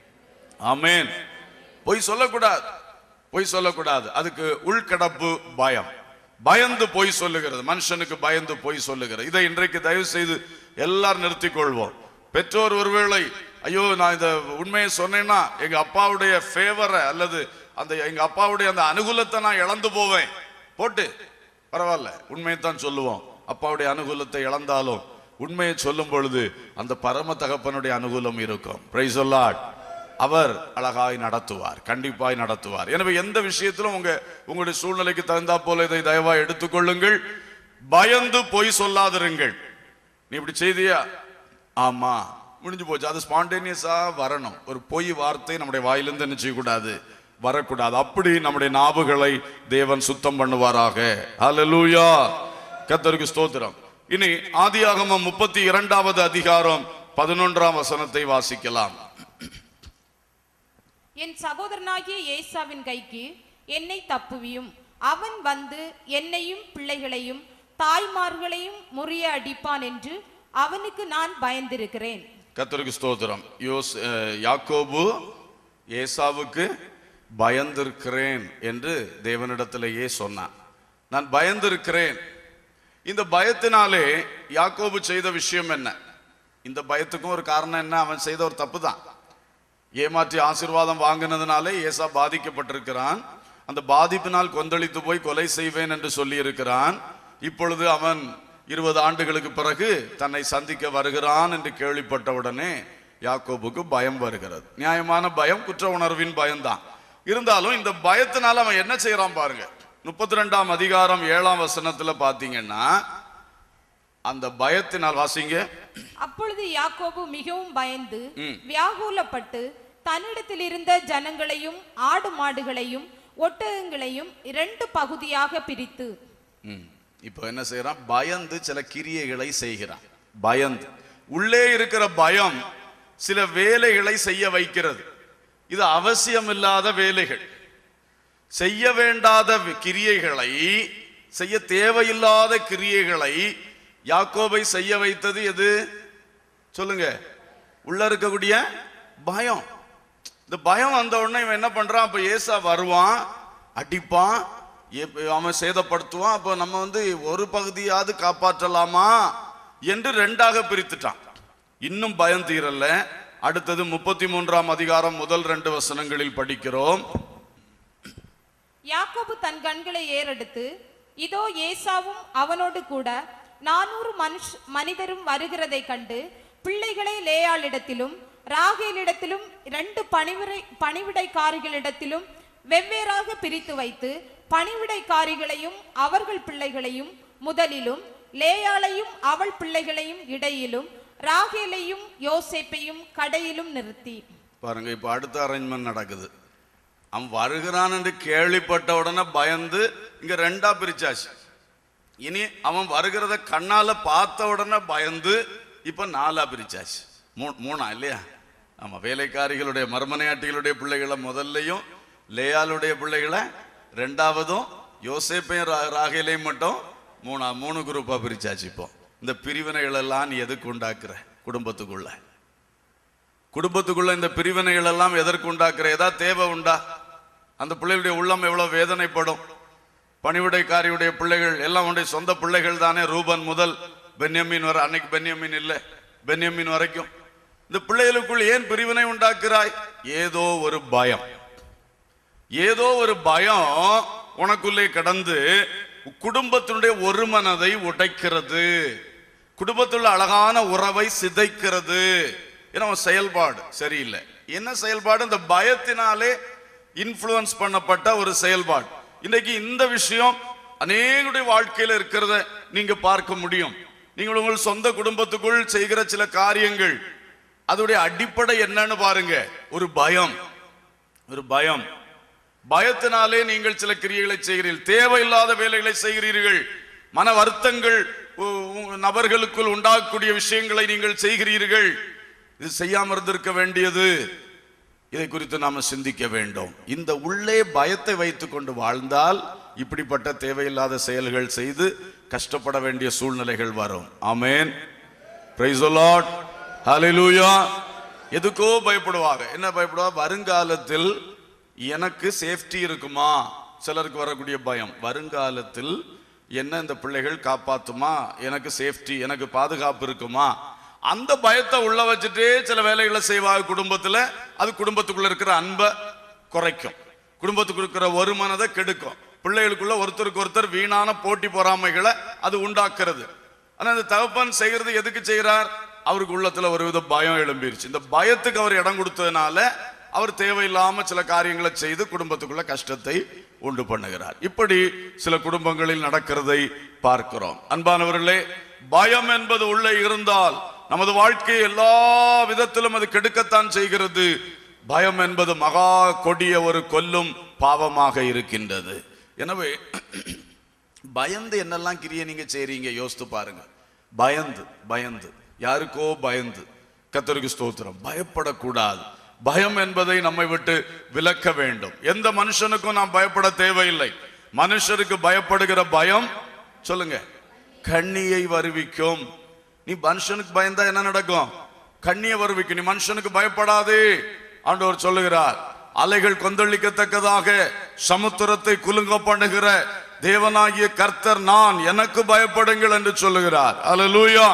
ஆமென் பொய் சொல்லக்கூடாது பொய் சொல்லக்கூடாது அதுக்கு உள்கடப்பு பயம் பயந்து பொய் சொல்லுகிறது மனுஷனுக்கு பயந்து பொய் சொல்லுகிறது இதை இன்றைக்கு தயவு செய்து எல்லாரும் நிறுத்திக் கொள்வோம் பெற்றோர் ஒருவேளை ஐயோ நான் இந்த உண்மையை சொன்னேன்னா எங்க அப்பாவுடைய ஃபேவரை அல்லது அந்த எங்க அப்பாவுடைய அந்த அனுகூலத்தை நான் இழந்து போவேன் போட்டு பரவாயில்ல உண்மையை தான் சொல்லுவோம் அப்பாவுடைய அனுகூலத்தை இழந்தாலும் உண்மையை சொல்லும் பொழுது அந்த பரம தகப்பனுடைய அனுகூலம் இருக்கும் பிரைஸ் அவர் அழகாய் நடத்துவார் கண்டிப்பாய் நடத்துவார் எனவே எந்த விஷயத்திலும் உங்க உங்களுடைய சூழ்நிலைக்கு தகுந்தா போல இதை தயவாய் எடுத்துக்கொள்ளுங்கள் பயந்து பொய் சொல்லாதிருங்கள் நீ இப்படி செய்தியா ஆமா முடிஞ்சு போச்சு அது ஸ்பான்டேனியஸா வரணும் ஒரு பொய் வார்த்தை நம்முடைய வாயிலிருந்து என்ன செய்யக்கூடாது வரக்கூடாது அப்படி நம்முடைய நாவுகளை தேவன் சுத்தம் பண்ணுவாராக ஹalleluya கர்த்தருக்கு ஸ்தோத்திரம் இனி ஆதியாகமம் முப்பத்தி இரண்டாவது அதிகாரம் பதினொன்றாம் வசனத்தை வாசிக்கலாம் என் சகோதரனாகிய ஏசாவின் கைக்கு என்னை தப்புவியும் அவன் வந்து என்னையும் பிள்ளைகளையும் தாய்மார்களையும் முறிய அடிப்பான் என்று அவனுக்கு நான் பயந்திருக்கிறேன் கர்த்தருக்கு ஸ்தோத்திரம் யோஸ் அஹ், யாக்கோபு ஏசாவுக்கு பயந்திருக்கிறேன் என்று தேவனிடத்திலேயே சொன்னான் நான் பயந்திருக்கிறேன் இந்த பயத்தினாலே யாக்கோபு செய்த விஷயம் என்ன இந்த பயத்துக்கும் ஒரு காரணம் என்ன அவன் செய்த ஒரு தப்பு தான் ஏமாற்றி ஆசீர்வாதம் வாங்கினதுனாலே ஏசா பாதிக்கப்பட்டிருக்கிறான் அந்த பாதிப்பினால் கொந்தளித்து போய் கொலை செய்வேன் என்று சொல்லி இருக்கிறான் இப்பொழுது அவன் இருபது ஆண்டுகளுக்கு பிறகு தன்னை சந்திக்க வருகிறான் என்று கேள்விப்பட்டவுடனே யாக்கோபுக்கு பயம் வருகிறது நியாயமான பயம் குற்ற உணர்வின் பயம்தான் இருந்தாலும் இந்த பயத்தினால அவன் என்ன செய்யறான் பாருங்க முப்பத்தி ரெண்டாம் அதிகாரம் ஏழாம் வசனத்துல பாத்தீங்கன்னா அந்த பயத்தினால் வாசிங்க அப்பொழுது யாக்கோபு மிகவும் பயந்து ம். வியாகுலப்பட்டு தன்னிடத்தில் இருந்த ஜனங்களையும் ஆடு மாடுகளையும் ஒட்டகங்களையும் இரண்டு பகுதியாக பிரித்து ம். இப்போ என்ன செய்யறான் பயந்து சில கிரியைகளை செய்கிறான் பயந்து உள்ளே இருக்கிற பயம் சில வேலைகளை செய்ய வைக்கிறது இது அவசியமில்லாத வேலைகள் செய்ய வேண்டாத வி- கிரியைகளை செய்ய தேவையில்லாத கிரியைகளை யாக்கோபை செய்ய வைத்தது எது சொல்லுங்க உள்ள இருக்கக்கூடிய பயம் இந்த பயம் வந்த உடனே இவன் என்ன பண்றான் அப்ப ஏசா வருவான் அடிப்பான் எப்ப- அவன் சேதப்படுத்துவான் அப்ப நம்ம வந்து ஒரு பகுதியாவது காப்பாற்றலாமா என்று ரெண்டாக பிரித்துட்டான் இன்னும் பயம் தீரல அடுத்தது முப்பத்தி மூன்றாம் அதிகாரம் முதல் ரெண்டு வசனங்களில் படிக்கிறோம் யாக்கோபு தன் கண்களை ஏறெடுத்து இதோ ஏசாவும் அவனோடு கூட நானூறு மனுஷ் மனிதரும் வருகிறதை கண்டு பிள்ளைகளை லேயாளிடத்திலும் ராகேலிடத்திலும் இரண்டு பணிவிடை பணிவிடைக்காரிகளிடத்திலும் வெவ்வேறாக பிரித்து வைத்து பணிவிடைக்காரிகளையும் அவர்கள் பிள்ளைகளையும் முதலிலும் லேயாளையும் அவள் பிள்ளைகளையும் இடையிலும் ராகேலையும் யோசேப்பையும் கடையிலும் நிறுத்தி பாருங்க இப்ப அடுத்த அரேஞ்ச்மெண்ட் நடக்குது அவன் வருகிறான் என்று கேள்விப்பட்ட உடனே பயந்து இங்க ரெண்டா பிரிச்சாச்சு இனி அவன் வருகிறத கண்ணால பார்த்த உடனே பயந்து இப்ப நாலா பிரிச்சாச்சு மூ மூணா இல்லையா ஆமா வேலைக்காரிகளுடைய மர்மனையாட்டிகளுடைய பிள்ளைகளை முதல்லையும் லேயாளுடைய பிள்ளைகளை ரெண்டாவதும் யோசேப்பையும் ரா- ராகேலையும் மட்டும் மூணா மூணு குரூப்பா பிரிச்சாச்சு இப்போ இந்த பிரிவினைகள் எல்லாம் நீ எதுக்கு உண்டாக்குற குடும்பத்துக்குள்ள குடும்பத்துக்குள்ள இந்த பிரிவினைகள் எல்லாம் எதற்கு உண்டாக்குற ஏதாவது தேவை உண்டா அந்த பிள்ளைகளுடைய உள்ளம் எவ்வளவு வேதனைப்படும் பணிவிடைக்காரியுடைய பிள்ளைகள் எல்லாம் உடைய சொந்த பிள்ளைகள் தானே ரூபன் முதல் பென்யமீன் வரை அன்னைக்கு பென்யமீன் இல்லை பென்யமீன் வரைக்கும் இந்த பிள்ளைகளுக்குள் ஏன் பிரிவினை உண்டாக்குறாய் ஏதோ ஒரு பயம் ஏதோ ஒரு பயம் உனக்குள்ளே கடந்து குடும்பத்தினுடைய ஒரு மனதை உடைக்கிறது குடும்பத்துள்ள அழகான உறவை சிதைக்கிறது ஏன்னா அவன் செயல்பாடு சரியில்லை என்ன செயல்பாடு இந்த பயத்தினாலே இன்ஃப்ளூயன்ஸ் பண்ணப்பட்ட ஒரு செயல்பாடு இன்னைக்கு இந்த விஷயம் அநேகருடைய வாழ்க்கையில இருக்கிறத நீங்க பார்க்க முடியும் நீங்கள் உங்கள் சொந்த குடும்பத்துக்குள் செய்கிற சில காரியங்கள் அதோடைய அடிப்படை என்னன்னு பாருங்க ஒரு பயம் ஒரு பயம் பயத்தினாலே நீங்கள் சில கிரியைகளை செய்கிறீர்கள் தேவையில்லாத வேலைகளை செய்கிறீர்கள் மன வருத்தங்கள் உ- உ- நபர்களுக்குள் உண்டாகக்கூடிய விஷயங்களை நீங்கள் செய்கிறீர்கள் இது செய்யாம இருந்திருக்க வேண்டியது இதை குறித்து நாம சிந்திக்க வேண்டும் இந்த உள்ளே பயத்தை வைத்துக் கொண்டு வாழ்ந்தால் இப்படிப்பட்ட தேவையில்லாத செயல்கள் செய்து கஷ்டப்பட வேண்டிய சூழ்நிலைகள் வரும் ஆமென் பிரைஸ் லார்ட் ஹalleluya எதுக்கோ பயப்படுவாங்க என்ன பயப்படுவா வருங்காலத்தில் எனக்கு சேஃப்டி இருக்குமா சிலருக்கு வரக்கூடிய பயம் வருங்காலத்தில் என்ன இந்த பிள்ளைகள் காப்பாத்துமா எனக்கு சேஃப்டி எனக்கு பாதுகாப்பு இருக்குமா அந்த பயத்தை உள்ள வச்சுட்டே சில வேலைகளை செய்வாங்க குடும்பத்துல அது குடும்பத்துக்குள்ள இருக்கிற அன்பை குறைக்கும் குடும்பத்துக்குள்ள இருக்கிற ஒரு மனதை கெடுக்கும் பிள்ளைகளுக்குள்ள ஒருத்தருக்கு ஒருத்தர் வீணான போட்டி பொறாமைகளை அது உண்டாக்குறது ஆனா இந்த தகப்பன் செய்யறது எதுக்கு செய்கிறார் அவருக்கு உள்ளத்துல ஒரு வித பயம் எழும்பிருச்சு இந்த பயத்துக்கு அவர் இடம் கொடுத்ததுனால அவர் தேவையில்லாம சில காரியங்களை செய்து குடும்பத்துக்குள்ள கஷ்டத்தை உண்டு பண்ணுகிறார் இப்படி சில குடும்பங்களில் நடக்கிறதை பார்க்கிறோம் அன்பானவர்களே பயம் என்பது உள்ளே இருந்தால் நமது வாழ்க்கை எல்லா விதத்திலும் அது கெடுக்கத்தான் செய்கிறது பயம் என்பது மகா கொடிய ஒரு கொல்லும் பாவமாக இருக்கின்றது எனவே பயந்து என்னெல்லாம் கிரியை நீங்க செய்றீங்க யோசித்து பாருங்க பயந்து பயந்து யாருக்கோ பயந்து கத்தருக்கு ஸ்தோத்திரம் பயப்படக்கூடாது பயம் என்பதை நம்மை விட்டு விலக்க வேண்டும் எந்த மனுஷனுக்கும் நாம் பயப்பட தேவையில்லை மனுஷருக்கு பயப்படுகிற பயம் சொல்லுங்க கண்ணியை வருவிக்கும் நீ மனுஷனுக்கு பயந்தா என்ன நடக்கும் கண்ணியை வருவிக்கும் நீ மனுஷனுக்கு பயப்படாதே ஆண்டவர் சொல்லுகிறார் அலைகள் கொந்தளிக்கத்தக்கதாக சமுத்திரத்தை குலுங்க பண்ணுகிற தேவனாகிய கர்த்தர் நான் எனக்கு பயப்படுங்கள் என்று சொல்லுகிறார் அல்லேலூயா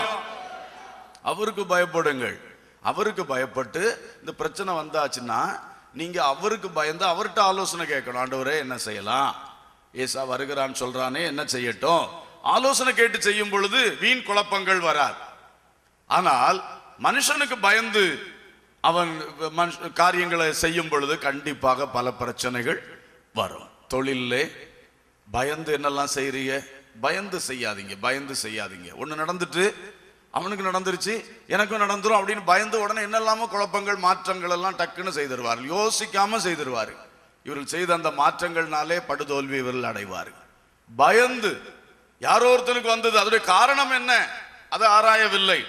அவருக்கு பயப்படுங்கள் அவருக்கு பயப்பட்டு இந்த பிரச்சனை வந்தாச்சுன்னா நீங்க அவருக்கு பயந்து அவர்கிட்ட ஆலோசனை கேட்கணும் ஆண்டவரே என்ன செய்யலாம் ஏசா வருகிறான்னு சொல்றானே என்ன செய்யட்டும் ஆலோசனை கேட்டு செய்யும் பொழுது வீண் குழப்பங்கள் வராது ஆனால் மனுஷனுக்கு பயந்து அவன் மனுஷ காரியங்களை செய்யும் பொழுது கண்டிப்பாக பல பிரச்சனைகள் வரும் தொழிலே பயந்து என்னெல்லாம் செய்றீங்க பயந்து செய்யாதீங்க பயந்து செய்யாதீங்க ஒண்ணு நடந்துட்டு அவனுக்கு நடந்துருச்சு எனக்கும் நடந்துரும் அப்படின்னு பயந்து உடனே என்னெல்லாமோ குழப்பங்கள் மாற்றங்கள் எல்லாம் டக்குன்னு செய்திருவார்கள் யோசிக்காம செய்திருவார்கள் இவர்கள் செய்த அந்த மாற்றங்கள்னாலே படுதோல்வி இவர்கள் அடைவார்கள் பயந்து யாரோ ஒருத்தனுக்கு வந்தது அதோடைய காரணம் என்ன அதை ஆராயவில்லை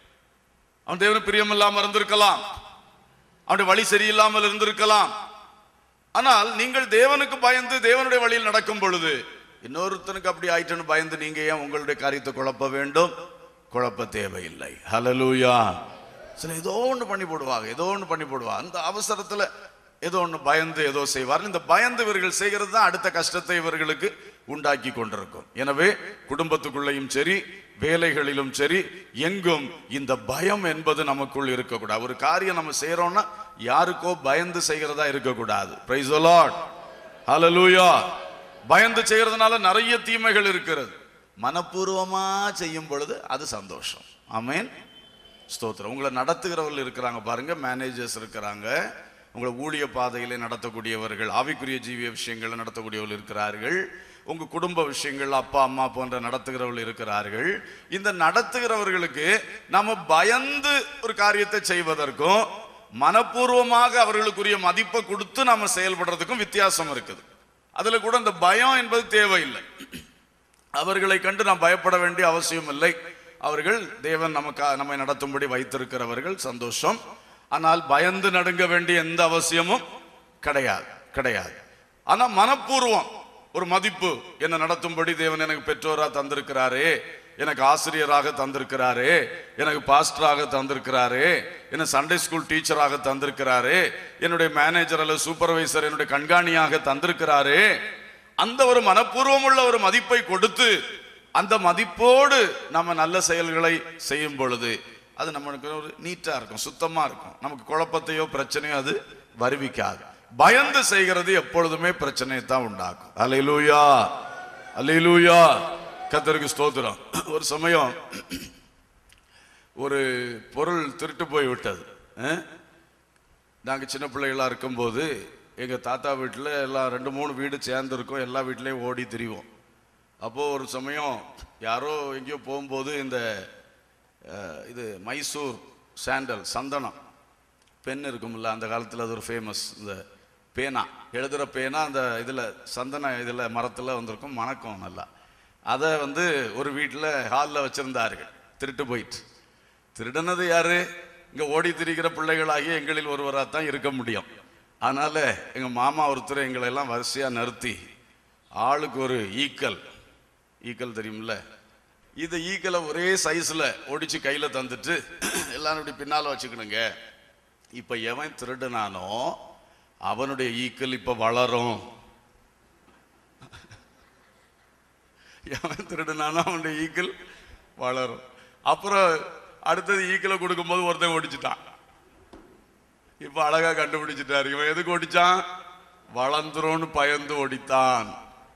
அவன் தேவனுக்கு பிரியமில்லாம இருந்திருக்கலாம் அவனுடைய வழி சரியில்லாமல் இருந்திருக்கலாம் ஆனால் நீங்கள் தேவனுக்கு பயந்து தேவனுடைய வழியில் நடக்கும் பொழுது இன்னொருத்தனுக்கு அப்படி ஆயிட்டுன்னு பயந்து நீங்க ஏன் உங்களுடைய காரியத்தை குழப்ப வேண்டும் குழப்ப தேவையில்லை ஹalleluya சில ஏதோ ஒன்று பண்ணி போடுவாங்க ஏதோ ஒன்று பண்ணி போடுவாங்க அந்த அவசரத்துல ஏதோ ஒன்று பயந்து ஏதோ செய்வார் இந்த பயந்து இவர்கள் செய்கிறது தான் அடுத்த கஷ்டத்தை இவர்களுக்கு உண்டாக்கி கொண்டிருக்கும் எனவே குடும்பத்துக்குள்ளேயும் சரி வேலைகளிலும் சரி எங்கும் இந்த பயம் என்பது நமக்குள் இருக்கக்கூடாது ஒரு காரியம் நம்ம செய்யறோம்னா யாருக்கோ பயந்து செய்கிறதா இருக்கக்கூடாது பிரைஸ் லார்ட் ஹalleluya பயந்து செய்யறதுனால நிறைய தீமைகள் இருக்கிறது மனப்பூர்வமா செய்யும் பொழுது அது சந்தோஷம் ஆமென் ஸ்தோத்திரம் உங்களை நடத்துகிறவர்கள் இருக்கிறாங்க பாருங்க மேனேஜர்ஸ் இருக்கிறாங்க உங்களை ஊழிய பாதையிலே நடத்தக்கூடியவர்கள் ஆவிக்குரிய ஜீவிய விஷயங்களை நடத்தக்கூடியவர்கள் இருக்கிறார்கள் உங்க குடும்ப விஷயங்கள் அப்பா அம்மா போன்ற நடத்துகிறவர்கள் இருக்கிறார்கள் இந்த நடத்துகிறவர்களுக்கு நம்ம பயந்து ஒரு காரியத்தை செய்வதற்கும் மனப்பூர்வமாக அவர்களுக்குரிய மதிப்பை கொடுத்து நாம செயல்படுறதுக்கும் வித்தியாசம் இருக்குது அதுல கூட இந்த பயம் என்பது தேவையில்லை அவர்களை கண்டு நாம் பயப்பட வேண்டிய அவசியம் இல்லை அவர்கள் தேவன் நமக்கு நம்மை நடத்தும்படி வைத்திருக்கிறவர்கள் சந்தோஷம் ஆனால் பயந்து நடுங்க வேண்டிய எந்த அவசியமும் கிடையாது கிடையாது ஆனா மனப்பூர்வம் ஒரு மதிப்பு என்ன நடத்தும்படி தேவன் எனக்கு பெற்றோரா தந்திருக்கிறாரே எனக்கு ஆசிரியராக தந்திருக்கிறாரே எனக்கு பாஸ்டராக தந்திருக்கிறாரே என்ன சண்டே ஸ்கூல் டீச்சராக தந்திருக்கிறாரே என்னுடைய மேனேஜர் அல்லது சூப்பர்வைசர் என்னுடைய கண்காணியாக தந்திருக்கிறாரே அந்த ஒரு மனப்பூர்வம் உள்ள ஒரு மதிப்பை கொடுத்து அந்த மதிப்போடு நம்ம நல்ல செயல்களை செய்யும் பொழுது அது நம்மளுக்கு ஒரு நீட்டா இருக்கும் சுத்தமா இருக்கும் நமக்கு குழப்பத்தையோ பிரச்சனையோ அது வருவிக்காது பயந்து செய்கிறது எப்பொழுதுமே பிரச்சனையை தான் உண்டாக்கும் அலையிலூயா அலையிலூயா கத்தருக்கு ஸ்தோத்திரம் ஒரு சமயம் ஒரு பொருள் திருட்டு போய் விட்டது அஹ்? நாங்கள் சின்ன பிள்ளைகளாக இருக்கும்போது எங்கள் தாத்தா வீட்டில் எல்லாம் ரெண்டு மூணு வீடு சேர்ந்துருக்கோம் எல்லா வீட்லேயும் ஓடி திரிவோம் அப்போது ஒரு சமயம் யாரோ எங்கேயோ போகும்போது இந்த அஹ், இது மைசூர் சாண்டல் சந்தனம் பென் இருக்கும்ல அந்த காலத்தில் அது ஒரு ஃபேமஸ் இந்த பேனா எழுதுகிற பேனா அந்த இதில் சந்தன இதில் மரத்தில் வந்திருக்கும் மணக்கம் நல்லா அதை வந்து ஒரு வீட்டில் ஹாலில் வச்சுருந்தார்கள் திருட்டு போயிட்டு திருடனது யாரு இங்க ஓடி திரிகிற பிள்ளைகளாகிய எங்களில் ஒருவராக தான் இருக்க முடியும் அதனால எங்க மாமா ஒருத்தர் எங்களை எல்லாம் வரிசையா நிறுத்தி ஆளுக்கு ஒரு ஈக்கல் ஈக்கல் தெரியும்ல இந்த ஈக்கலை ஒரே சைஸ்ல ஒடிச்சு கையில தந்துட்டு எல்லாரும் இப்படி பின்னால வச்சுக்கணுங்க இப்ப எவன் திருடுனானோ அவனுடைய ஈக்கல் இப்ப வளரும் எவன் திருடுனானோ அவனுடைய ஈக்கல் வளரும் அப்புறம் அடுத்தது ஈக்கலை கொடுக்கும்போது ஒருத்தன் ஒடிச்சிட்டான் இப்ப அழகா கண்டுபிடிச்சிட்டாரு இவன் எதுக்கு ஒடிச்சான் வளர்ந்துரும்னு பயந்து ஒடித்தான்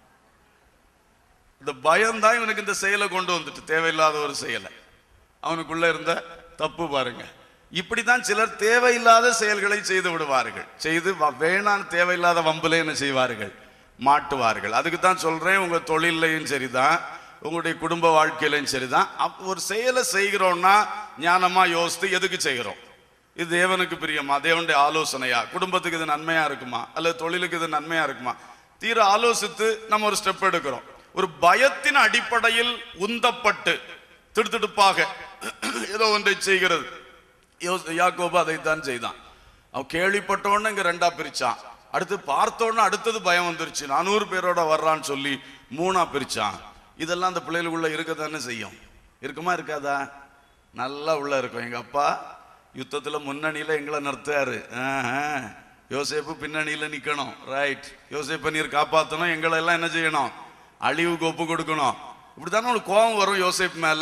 இந்த பயம் தான் இவனுக்கு இந்த செயலை கொண்டு வந்துட்டு தேவையில்லாத ஒரு செயலை அவனுக்குள்ள இருந்த தப்பு பாருங்க இப்படித்தான் சிலர் தேவையில்லாத செயல்களை செய்து விடுவார்கள் செய்து வ- வேணான்னு தேவையில்லாத வம்புல என்ன செய்வார்கள் மாட்டுவார்கள் அதுக்கு தான் சொல்றேன் உங்க தொழிலையும் சரிதான் உங்களுடைய குடும்ப வாழ்க்கையிலையும் சரிதான் அப்ப ஒரு செயலை செய்கிறோம்னா ஞானமா யோசித்து எதுக்கு செய்கிறோம் இது தேவனுக்கு பிரியமா தேவனுடைய ஆலோசனையா குடும்பத்துக்கு இது நன்மையா இருக்குமா அல்லது தொழிலுக்கு இது நன்மையா இருக்குமா தீர ஆலோசித்து நம்ம ஒரு ஸ்டெப் எடுக்கிறோம் ஒரு பயத்தின் அடிப்படையில் உந்தப்பட்டு திடுதிடுப்பாக ஏதோ ஒன்றை செய்கிறது யோஸ்- யாக்கோபு அதைத்தான் செய்தான் அவன் கேள்விப்பட்டோன்னு இங்க ரெண்டா பிரிச்சான் அடுத்து பார்த்தோன்னு அடுத்தது பயம் வந்துருச்சு நானூறு பேரோட வர்றான்னு சொல்லி மூணா பிரிச்சான் இதெல்லாம் அந்த பிள்ளைகளுக்குள்ள இருக்க தானே செய்யும் இருக்குமா இருக்காதா நல்லா உள்ள இருக்கும் எங்க அப்பா யுத்தத்துல முன்னணியில எங்களை நிறுத்தாரு ஆஹா. யோசேப்பு பின்னணியில நிக்கணும் ரைட் யோசேப்பை நீர் காப்பாத்தணும் எங்களை எல்லாம் என்ன செய்யணும் அழிவுக்கு ஒப்பு கொடுக்கணும் இப்படித்தானே உங்களுக்கு கோபம் வரும் யோசேப் மேல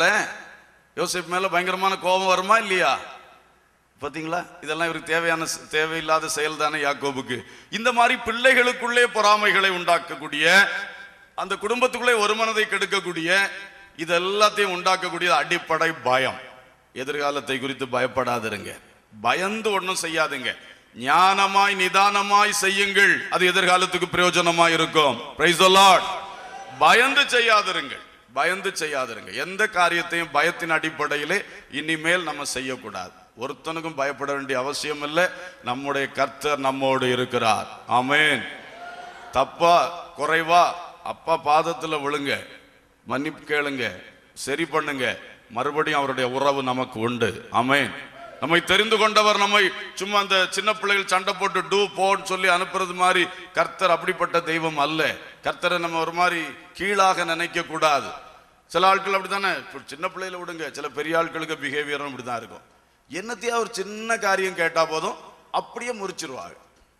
யோசேப் மேல பயங்கரமான கோபம் வருமா இல்லையா பாத்தீங்களா இதெல்லாம் இவருக்கு தேவையான செ- தேவையில்லாத செயல் தானே யாக்கோபுக்கு இந்த மாதிரி பிள்ளைகளுக்குள்ளே பொறாமைகளை உண்டாக்கக்கூடிய அந்த குடும்பத்துக்குள்ளே ஒரு மனதை கெடுக்கக்கூடிய இது எல்லாத்தையும் உண்டாக்கக்கூடிய அடிப்படை பயம் எதிர்காலத்தை குறித்து பயப்படாதிருங்க பயந்து ஒண்ணும் செய்யாதுங்க ஞானமாய் நிதானமாய் செய்யுங்கள் அது எதிர்காலத்துக்கு பிரயோஜனமாய் இருக்கும் Praise the Lord. பயந்து செய்யாதிருங்கள் பயந்து செய்யாதிருங்க எந்த காரியத்தையும் பயத்தின் அடிப்படையிலே இனிமேல் நம்ம செய்யக்கூடாது ஒருத்தனுக்கும் பயப்பட வேண்டிய அவசியம் இல்லை நம்முடைய கர்த்தர் நம்மோடு இருக்கிறார் ஆமென் தப்பா குறைவா அப்பா பாதத்துல விழுங்க மன்னிப்பு கேளுங்க சரி பண்ணுங்க மறுபடியும் அவருடைய உறவு நமக்கு உண்டு ஆமென் நம்மை தெரிந்து கொண்டவர் நம்மை சும்மா அந்த சின்ன பிள்ளைகள் சண்டை போட்டு டூ போன்னு சொல்லி அனுப்புறது மாதிரி கர்த்தர் அப்படிப்பட்ட தெய்வம் அல்ல கர்த்தரை நம்ம ஒரு மாதிரி கீழாக நினைக்க கூடாது சில ஆட்கள் அப்படித்தானே இப்ப சின்ன பிள்ளையில விடுங்க சில பெரிய ஆட்களுக்கு பிஹேவியரும் இப்படிதான் இருக்கும் என்னத்தையா ஒரு சின்ன காரியம் கேட்டா போதும் அப்படியே முறிச்சிருவாங்க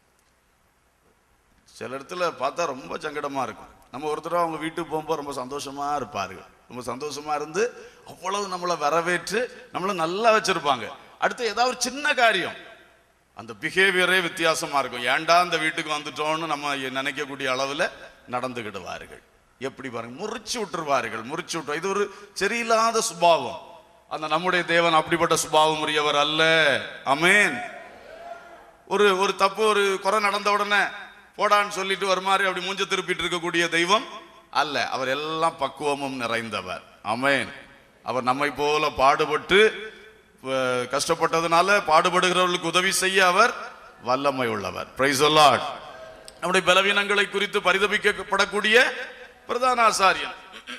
சில இடத்துல பார்த்தா ரொம்ப சங்கடமா இருக்கும் நம்ம ஒரு தடவை அவங்க வீட்டுக்கு போகும்போது ரொம்ப சந்தோஷமா இருப்பார்கள் ரொம்ப சந்தோஷமா இருந்து அவ்வளவு நம்மளை வரவேற்று நம்மளை நல்லா வச்சிருப்பாங்க அடுத்து ஏதாவது ஒரு சின்ன காரியம் அந்த பிஹேவியரே வித்தியாசமா இருக்கும் ஏன்டா அந்த வீட்டுக்கு வந்துட்டோம்னு நம்ம நினைக்கக்கூடிய அளவுல நடந்துக்கிடுவார்கள் எப்படி பாருங்க முறிச்சு விட்டுருவார்கள் முறிச்சு விட்டு இது ஒரு சரியில்லாத சுபாவம் அந்த நம்முடைய தேவன் அப்படிப்பட்ட சுபாவம் உரியவர் அல்ல அமேன் ஒரு ஒரு தப்பு ஒரு குறை நடந்த உடனே போடான்னு சொல்லிட்டு ஒரு மாதிரி அப்படி மூஞ்ச திருப்பிட்டு இருக்கக்கூடிய தெய்வம் அல்ல அவர் எல்லாம் பக்குவமும் நிறைந்தவர் அமேன் அவர் நம்மை போல பாடுபட்டு அஹ், கஷ்டப்பட்டதுனால பாடுபடுகிறவர்களுக்கு உதவி செய்ய அவர் வல்லமை உள்ளவர் பிரைஸ் நம்முடைய பலவீனங்களை குறித்து பரிதபிக்கப்படக்கூடிய பிரதான ஆசாரியன்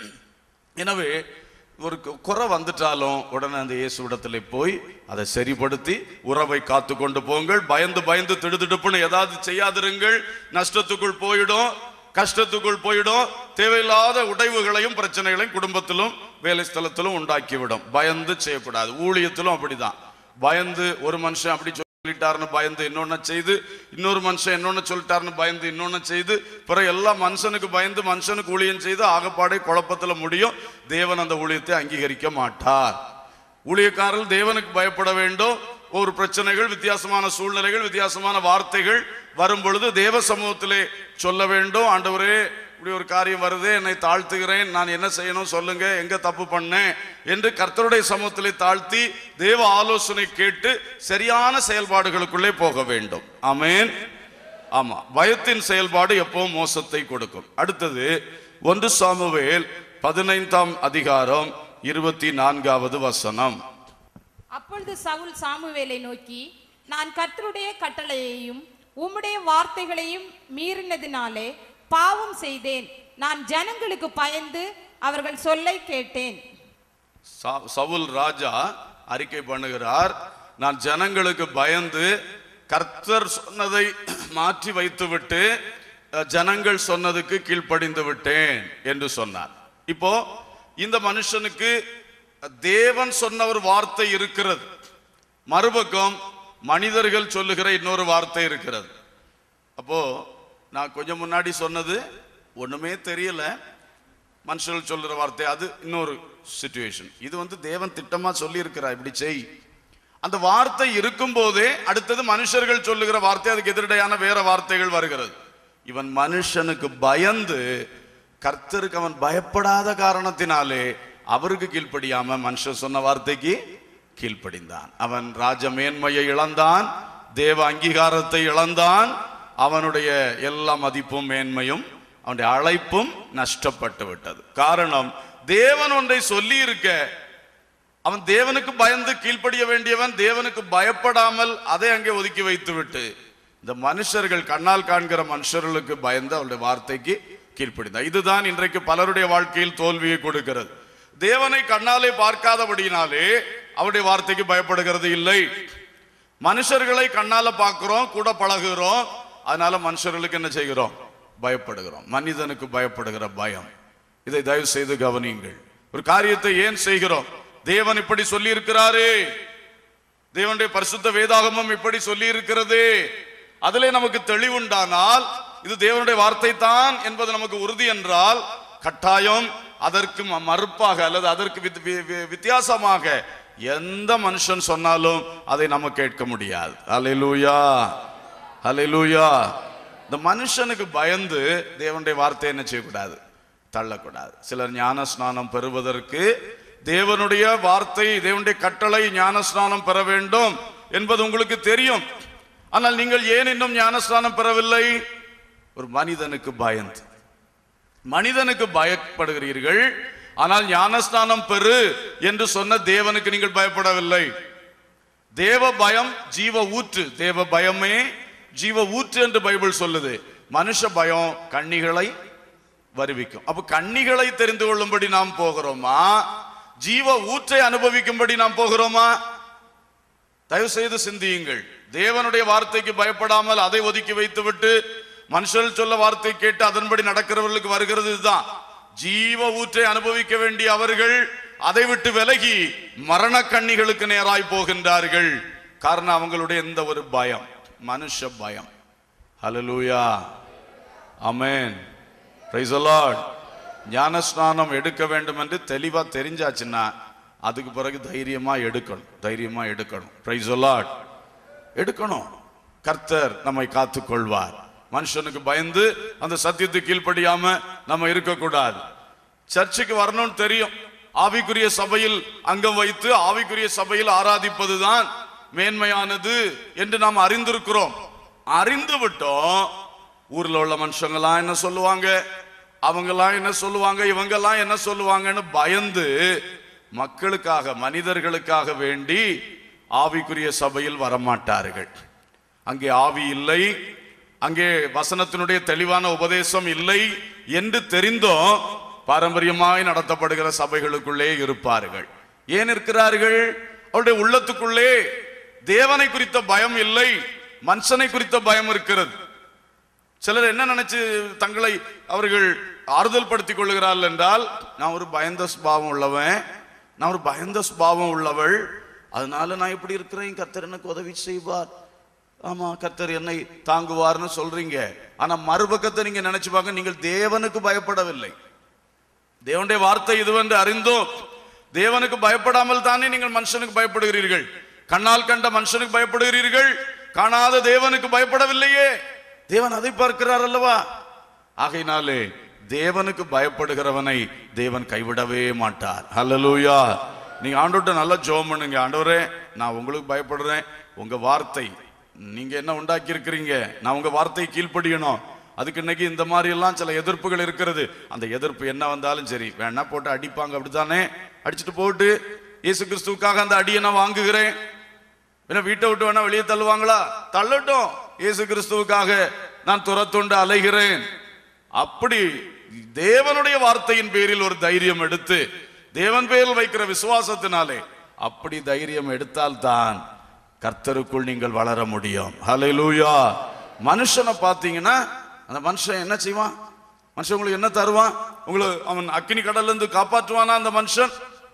எனவே ஒரு கு- குறை வந்துட்டாலும் உடனே அந்த இயேசுவிடத்தில் போய் அதை சரிப்படுத்தி உறவை காத்து கொண்டு போங்கள் பயந்து பயந்து திடுதிடுப்புன்னு ஏதாவது செய்யாதிருங்கள் நஷ்டத்துக்குள் போயிடும் கஷ்டத்துக்குள் போயிடும் தேவையில்லாத உடைவுகளையும் பிரச்சனைகளையும் குடும்பத்திலும் வேலை ஸ்தலத்திலும் உண்டாக்கிவிடும் பயந்து செய்யக்கூடாது ஊழியத்திலும் அப்படிதான் பயந்து ஒரு மனுஷன் அப்படி சொல்லிட்டாருன்னு பயந்து இன்னொன்னு செய்து இன்னொரு மனுஷன் இன்னொன்னு சொல்லிட்டாருன்னு பயந்து இன்னொன்னு செய்து பிறகு எல்லாம் மனுஷனுக்கு பயந்து மனுஷனுக்கு ஊழியம் செய்து ஆகப்பாடே குழப்பத்துல முடியும் தேவன் அந்த ஊழியத்தை அங்கீகரிக்க மாட்டார் ஊழியக்காரர்கள் தேவனுக்கு பயப்பட வேண்டும் ஒரு பிரச்சனைகள் வித்தியாசமான சூழ்நிலைகள் வித்தியாசமான வார்த்தைகள் வரும் பொழுது தேவ சமூகத்திலே சொல்ல வேண்டும் ஆண்டவரே இப்படி ஒரு காரியம் வருது என்னை தாழ்த்துகிறேன் நான் என்ன செய்யணும் சொல்லுங்க எங்க தப்பு பண்ணேன் என்று கர்த்தருடைய சமூகத்திலே தாழ்த்தி தேவ ஆலோசனை கேட்டு சரியான செயல்பாடுகளுக்குள்ளே போக வேண்டும் ஆமென் ஆமா பயத்தின் செயல்பாடு எப்பவும் மோசத்தை கொடுக்கும் அடுத்தது ஒன்று சாமுவேல் பதினைந்தாம் அதிகாரம் இருபத்தி நான்காவது வசனம் அப்பொழுது சவுல் சாமுவேலை நோக்கி நான் கர்த்தருடைய கட்டளையையும் உம்முடைய வார்த்தைகளையும் மீறினதினாலே பாவம் செய்தேன் நான் ஜனங்களுக்கு பயந்து அவர்கள் சொல்லை கேட்டேன் சா- சவுல் ராஜா அறிக்கை பண்ணுகிறார் நான் ஜனங்களுக்கு பயந்து கர்த்தர் சொன்னதை மாற்றி வைத்துவிட்டு அஹ், ஜனங்கள் சொன்னதுக்கு கீழ்ப்படிந்து விட்டேன் என்று சொன்னார் இப்போ இந்த மனுஷனுக்கு தேவன் சொன்ன ஒரு வார்த்தை இருக்கிறது மறுபக்கம் மனிதர்கள் சொல்லுகிற இன்னொரு வார்த்தை இருக்கிறது அப்போ நான் கொஞ்சம் முன்னாடி சொன்னது ஒண்ணுமே தெரியல மனுஷர்கள் சொல்ற வார்த்தை அது இன்னொரு சுச்சுவேஷன் இது வந்து தேவன் திட்டமா சொல்லி இருக்கிறார் இப்படி செய் அந்த வார்த்தை இருக்கும் போதே அடுத்தது மனுஷர்கள் சொல்லுகிற வார்த்தை அதுக்கு எதிரடையான வேற வார்த்தைகள் வருகிறது இவன் மனுஷனுக்கு பயந்து கர்த்தருக்கு அவன் பயப்படாத காரணத்தினாலே அவருக்கு கீழ்ப்படியாம மனுஷன் சொன்ன வார்த்தைக்கு கீழ்ப்படிந்தான் அவன் ராஜ மேன்மையை இழந்தான் தேவ அங்கீகாரத்தை இழந்தான் அவனுடைய எல்லா மதிப்பும் மேன்மையும் அவனுடைய அழைப்பும் நஷ்டப்பட்டு விட்டது காரணம் தேவன் ஒன்றை சொல்லி இருக்க அவன் தேவனுக்கு பயந்து கீழ்ப்படிய வேண்டியவன் தேவனுக்கு பயப்படாமல் அதை அங்கே ஒதுக்கி வைத்து விட்டு இந்த மனுஷர்கள் கண்ணால் காண்கிற மனுஷர்களுக்கு பயந்து அவருடைய வார்த்தைக்கு கீழ்ப்படிந்தான் இதுதான் இன்றைக்கு பலருடைய வாழ்க்கையில் தோல்வியை கொடுக்கிறது தேவனை கண்ணாலே பார்க்காதபடியினாலே அவருடைய வார்த்தைக்கு பயப்படுகிறது இல்லை மனுஷர்களை கண்ணால பார்க்கிறோம் கூட பழகுகிறோம் அதனால மனுஷர்களுக்கு என்ன செய்கிறோம் பயப்படுகிறோம் மனிதனுக்கு பயப்படுகிற பயம் இதை தயவு செய்து கவனியுங்கள் ஒரு காரியத்தை ஏன் செய்கிறோம் தேவன் இப்படி சொல்லி இருக்கிறாரு தேவனுடைய பரிசுத்த வேதாகமம் இப்படி சொல்லி இருக்கிறது அதிலே நமக்கு தெளிவுண்டானால் இது தேவனுடைய வார்த்தை தான் என்பது நமக்கு உறுதி என்றால் கட்டாயம் அதற்கு ம- மறுப்பாக அல்லது அதற்கு வித்- வி- வி- வித்தியாசமாக எந்த மனுஷன் சொன்னாலும் அதை நம்ம கேட்க முடியாது ஹalleluya ஹalleluya இந்த மனுஷனுக்கு பயந்து தேவனுடைய வார்த்தை என்ன செய்யக்கூடாது தள்ளக்கூடாது சிலர் ஞான ஸ்நானம் பெறுவதற்கு தேவனுடைய வார்த்தை தேவனுடைய கட்டளை ஞான ஸ்நானம் பெற வேண்டும் என்பது உங்களுக்கு தெரியும் ஆனால் நீங்கள் ஏன் இன்னும் ஞான ஸ்நானம் பெறவில்லை ஒரு மனிதனுக்கு பயந்து மனிதனுக்கு பயப்படுகிறீர்கள் ஆனால் ஞானஸ்நானம் பெறு என்று சொன்ன தேவனுக்கு நீங்கள் பயப்படவில்லை தேவ பயம் ஜீவ ஊற்று தேவ பயமே ஜீவ ஊற்று என்று பைபிள் சொல்லுது மனுஷ பயம் கண்ணிகளை வருவிக்கும் அப்ப கண்ணிகளை தெரிந்து கொள்ளும்படி நாம் போகிறோமா ஜீவ ஊற்றை அனுபவிக்கும்படி நாம் போகிறோமா தயவு செய்து சிந்தியுங்கள் தேவனுடைய வார்த்தைக்கு பயப்படாமல் அதை ஒதுக்கி வைத்துவிட்டு மனுஷர்கள் சொல்ல வார்த்தை கேட்டு அதன்படி நடக்கிறவர்களுக்கு வருகிறது இதுதான் ஜீவ ஊற்றை அனுபவிக்க வேண்டிய அவர்கள் அதை விட்டு விலகி மரண கண்ணிகளுக்கு நேராய் போகின்றார்கள் காரணம் அவங்களுடைய இந்த ஒரு பயம் மனுஷ பயம் ஹalleluya ஆமென் பிரைஸ் லார்ட் ஞானஸ்நானம் எடுக்க வேண்டும் என்று தெளிவா தெரிஞ்சாச்சுன்னா அதுக்கு பிறகு தைரியமா எடுக்கணும் தைரியமா எடுக்கணும் பிரைஸ் லார்ட் எடுக்கணும் கர்த்தர் நம்மை காத்துக் கொள்வார் மனுஷனுக்கு பயந்து அந்த சத்தியத்துக்கு கீழ்ப்படியாம நம்ம இருக்கக்கூடாது சர்ச்சுக்கு வரணும்னு தெரியும் ஆவிக்குரிய சபையில் அங்கம் வைத்து ஆவிக்குரிய சபையில் ஆராதிப்பதுதான் மேன்மையானது என்று நாம் அறிந்திருக்கிறோம் அறிந்து விட்டோம் ஊர்ல உள்ள மனுஷங்களாம் என்ன சொல்லுவாங்க அவங்கெல்லாம் என்ன சொல்லுவாங்க இவங்கெல்லாம் என்ன சொல்லுவாங்கன்னு பயந்து மக்களுக்காக மனிதர்களுக்காக வேண்டி ஆவிக்குரிய சபையில் வரமாட்டார்கள் அங்கே ஆவி இல்லை அங்கே வசனத்தினுடைய தெளிவான உபதேசம் இல்லை என்று தெரிந்தும் பாரம்பரியமாய் நடத்தப்படுகிற சபைகளுக்குள்ளே இருப்பார்கள் ஏன் இருக்கிறார்கள் அவருடைய உள்ளத்துக்குள்ளே தேவனை குறித்த பயம் இல்லை மனுஷனை குறித்த பயம் இருக்கிறது சிலர் என்ன நினைச்சு தங்களை அவர்கள் ஆறுதல் படுத்திக் கொள்ளுகிறார்கள் என்றால் நான் ஒரு பயந்த சுபாவம் உள்ளவன் நான் ஒரு பயந்த சுபாவம் உள்ளவள் அதனால நான் இப்படி இருக்கிறேன் கர்த்தர் எனக்கு உதவி செய்வார் ஆமா கர்த்தர் என்னை தாங்குவார்னு சொல்றீங்க ஆனா மறுபக்கத்தை நீங்க நினைச்சு பாக்க நீங்கள் தேவனுக்கு பயப்படவில்லை தேவனுடைய வார்த்தை இதுவென்று அறிந்தோம் தேவனுக்கு பயப்படாமல் தானே நீங்கள் மனுஷனுக்கு பயப்படுகிறீர்கள் கண்ணால் கண்ட மனுஷனுக்கு பயப்படுகிறீர்கள் காணாத தேவனுக்கு பயப்படவில்லையே தேவன் அதை பார்க்கிறார் அல்லவா ஆகையினாலே தேவனுக்கு பயப்படுகிறவனை தேவன் கைவிடவே மாட்டார் ஹalleluya நீங்க ஆண்டவர்ட்ட நல்லா ஜெபம் பண்ணுங்க ஆண்டவரே நான் உங்களுக்கு பயப்படுறேன் உங்க வார்த்தை நீங்க என்ன உண்டாக்கி இருக்கிறீங்க நான் உங்க வார்த்தை கீழ்ப்படியணும் அதுக்கு இன்னைக்கு இந்த மாதிரி எல்லாம் சில எதிர்ப்புகள் இருக்கிறது அந்த எதிர்ப்பு என்ன வந்தாலும் சரி வேணா போட்டு அடிப்பாங்க அப்படித்தானே அடிச்சுட்டு போட்டு இயேசு கிறிஸ்துவுக்காக அந்த அடியை நான் வாங்குகிறேன் என்ன வீட்டை விட்டு வேணா வெளியே தள்ளுவாங்களா தள்ளட்டும் இயேசு கிறிஸ்துவுக்காக நான் துரத்துண்டு அலைகிறேன் அப்படி தேவனுடைய வார்த்தையின் பேரில் ஒரு தைரியம் எடுத்து தேவன் பேரில் வைக்கிற விசுவாசத்தினாலே அப்படி தைரியம் எடுத்தால் தான் கர்த்தருக்குள் நீங்கள் வளர முடியும் ஹalleluya மனுஷனை பார்த்தீங்கன்னா அந்த மனுஷன் என்ன செய்வான் மனுஷன் உங்களுக்கு என்ன தருவான் உங்களை அவன் அக்கினி கடல்ல இருந்து காப்பாற்றுவானா அந்த மனுஷன்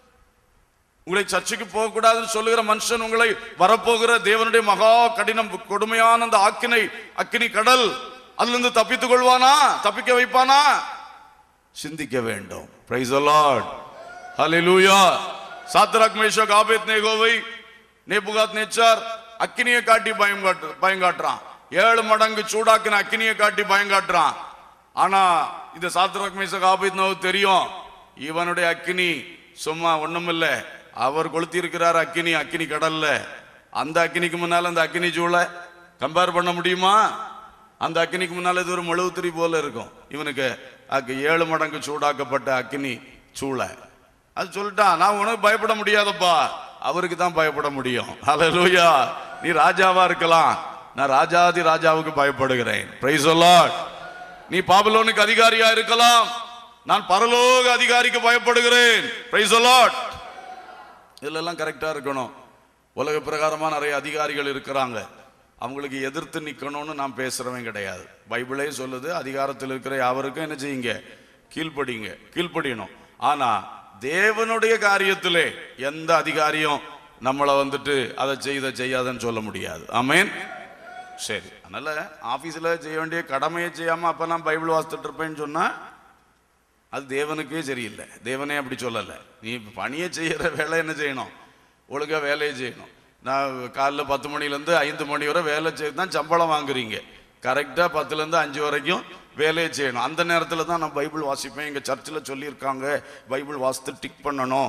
உங்களை சர்ச்சுக்கு போக கூடாதுன்னு சொல்லுகிற மனுஷன் உங்களை வரப்போகிற தேவனுடைய மகா கடினம் கொடுமையான அந்த ஆக்கினை அக்கினி கடல் அதிலிருந்து தப்பித்துக் கொள்வானா தப்பிக்க வைப்பானா சிந்திக்க வேண்டும் praise lord hallelujah Shadrach Meshach ஆபேத் நேகோவை நேபுகாத் நேச்சார் அக்கினியை காட்டி பயம் காட்டு பயம் காட்டுறான் ஏழு மடங்கு சூடாக்கின அக்கினியை காட்டி பயம் காட்டுறான் ஆனா இந்த சாத்ராக் மேஷக் ஆபேத் நேகோ தெரியும் இவனுடைய அக்கினி சும்மா ஒண்ணுமில்ல அவர் கொளுத்தி இருக்கிறார் அக்கினி அக்கினி கடல்ல அந்த அக்கினிக்கு முன்னால அந்த அக்கினி சூளை கம்பேர் பண்ண முடியுமா அந்த அக்கினிக்கு முன்னால இது ஒரு மெழுகுத்திரி போல இருக்கும் இவனுக்கு அக்கு ஏழு மடங்கு சூடாக்கப்பட்ட அக்கினி சூளை அது சொல்லிட்டான் நான் உனக்கு பயப்பட முடியாதப்பா அவருக்கு தான் பயப்பட முடியும் ஹalleluya நீ ராஜாவா இருக்கலாம் நான் ராஜாதி ராஜாவுக்கு பயப்படுகிறேன் பிரைஸ் நீ பாபிலோனுக்கு அதிகாரியா இருக்கலாம் நான் பரலோக அதிகாரிக்கு பயப்படுகிறேன் பிரைஸ் இதுல எல்லாம் கரெக்டா இருக்கணும் உலக பிரகாரமா நிறைய அதிகாரிகள் இருக்கிறாங்க அவங்களுக்கு எதிர்த்து நிக்கணும்னு நான் பேசுறவன் கிடையாது பைபிளே சொல்லுது அதிகாரத்தில் இருக்கிற யாவருக்கும் என்ன செய்யுங்க கீழ்ப்படிங்க கீழ்ப்படியணும் ஆனா தேவனுடைய காரியத்திலே எந்த அதிகாரியும் நம்மளை வந்துட்டு அதை செய் இதை செய்யாதன்னு சொல்ல முடியாது ஆமென் சரி அதனால ஆபீஸ்ல செய்ய வேண்டிய கடமையை செய்யாம அப்ப நான் பைபிள் வாசித்துட்டு இருப்பேன்னு சொன்னா அது தேவனுக்கே சரியில்லை தேவனே அப்படி சொல்லலை நீ பணியை செய்யற வேலை என்ன செய்யணும் ஒழுங்கா வேலையை செய்யணும் நான் காலைல பத்து மணிலேருந்து ஐந்து மணி வரை வேலை செய்து தான் சம்பளம் வாங்குறீங்க கரெக்டாக பத்துலேருந்து அஞ்சு வரைக்கும் வேலையை செய்யணும் அந்த நேரத்தில் தான் நான் பைபிள் வாசிப்பேன் எங்கள் சர்ச்சில் சொல்லியிருக்காங்க பைபிள் வாசித்து டிக் பண்ணணும்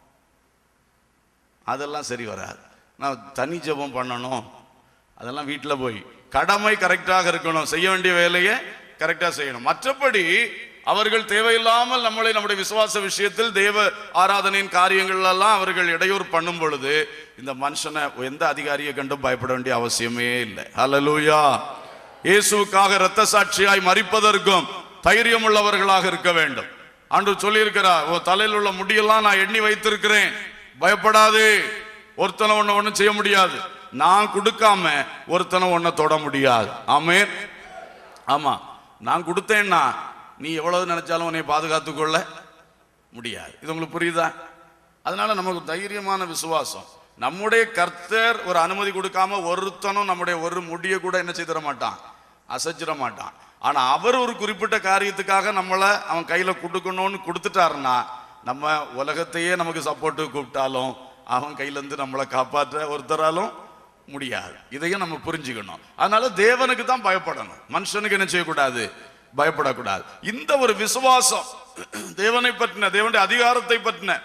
அதெல்லாம் சரி வராது நான் தனி ஜெபம் பண்ணணும் அதெல்லாம் வீட்டில் போய் கடமை கரெக்டாக இருக்கணும் செய்ய வேண்டிய வேலையை கரெக்டாக செய்யணும் மற்றபடி அவர்கள் தேவையில்லாமல் நம்மளை நம்முடைய விசுவாச விஷயத்தில் தேவ ஆராதனையின் காரியங்கள் எல்லாம் அவர்கள் இடையூறு பண்ணும் பொழுது இந்த மனுஷனை எந்த அதிகாரியை கண்டும் பயப்பட வேண்டிய அவசியமே இல்லை ஹalleluya இயேசுவுக்காக இரத்த சாட்சியாய் மறிப்பதற்கும் தைரியம் உள்ளவர்களாக இருக்க வேண்டும் ஆண்டு சொல்லியிருக்கிறார் உன் தலையில் உள்ள முடியெல்லாம் நான் எண்ணி வைத்திருக்கிறேன் பயப்படாதே ஒருத்தனை ஒண்ணு ஒண்ணும் செய்ய முடியாது நான் கொடுக்காம ஒருத்தனை ஒன்ன தொட முடியாது ஆமென் ஆமா நான் கொடுத்தேன்னா நீ எவ்வளவு நினைச்சாலும் உன்னை பாதுகாத்துக் கொள்ள முடியாது இது உங்களுக்கு புரியுதா அதனால நமக்கு தைரியமான விசுவாசம் நம்முடைய கர்த்தர் ஒரு அனுமதி கொடுக்காம ஒருத்தனும் நம்முடைய ஒரு முடிய கூட என்ன செய்திட மாட்டான் அசைச்சிட மாட்டான் ஆனா அவர் ஒரு குறிப்பிட்ட காரியத்துக்காக நம்மளை அவன் கையில கொடுக்கணும்னு கொடுத்துட்டாருன்னா நம்ம உலகத்தையே நமக்கு சப்போர்ட்டு கூப்பிட்டாலும் அவன் கையில இருந்து நம்மளை காப்பாற்ற ஒருத்தராலும் முடியாது இதையும் நம்ம புரிஞ்சுக்கணும் அதனால தேவனுக்கு தான் பயப்படணும் மனுஷனுக்கு என்ன செய்யக்கூடாது பயப்படக்கூடாது இந்த ஒரு விசுவாசம் தேவனை பற்றின தேவனுடைய அதிகாரத்தை பற்றின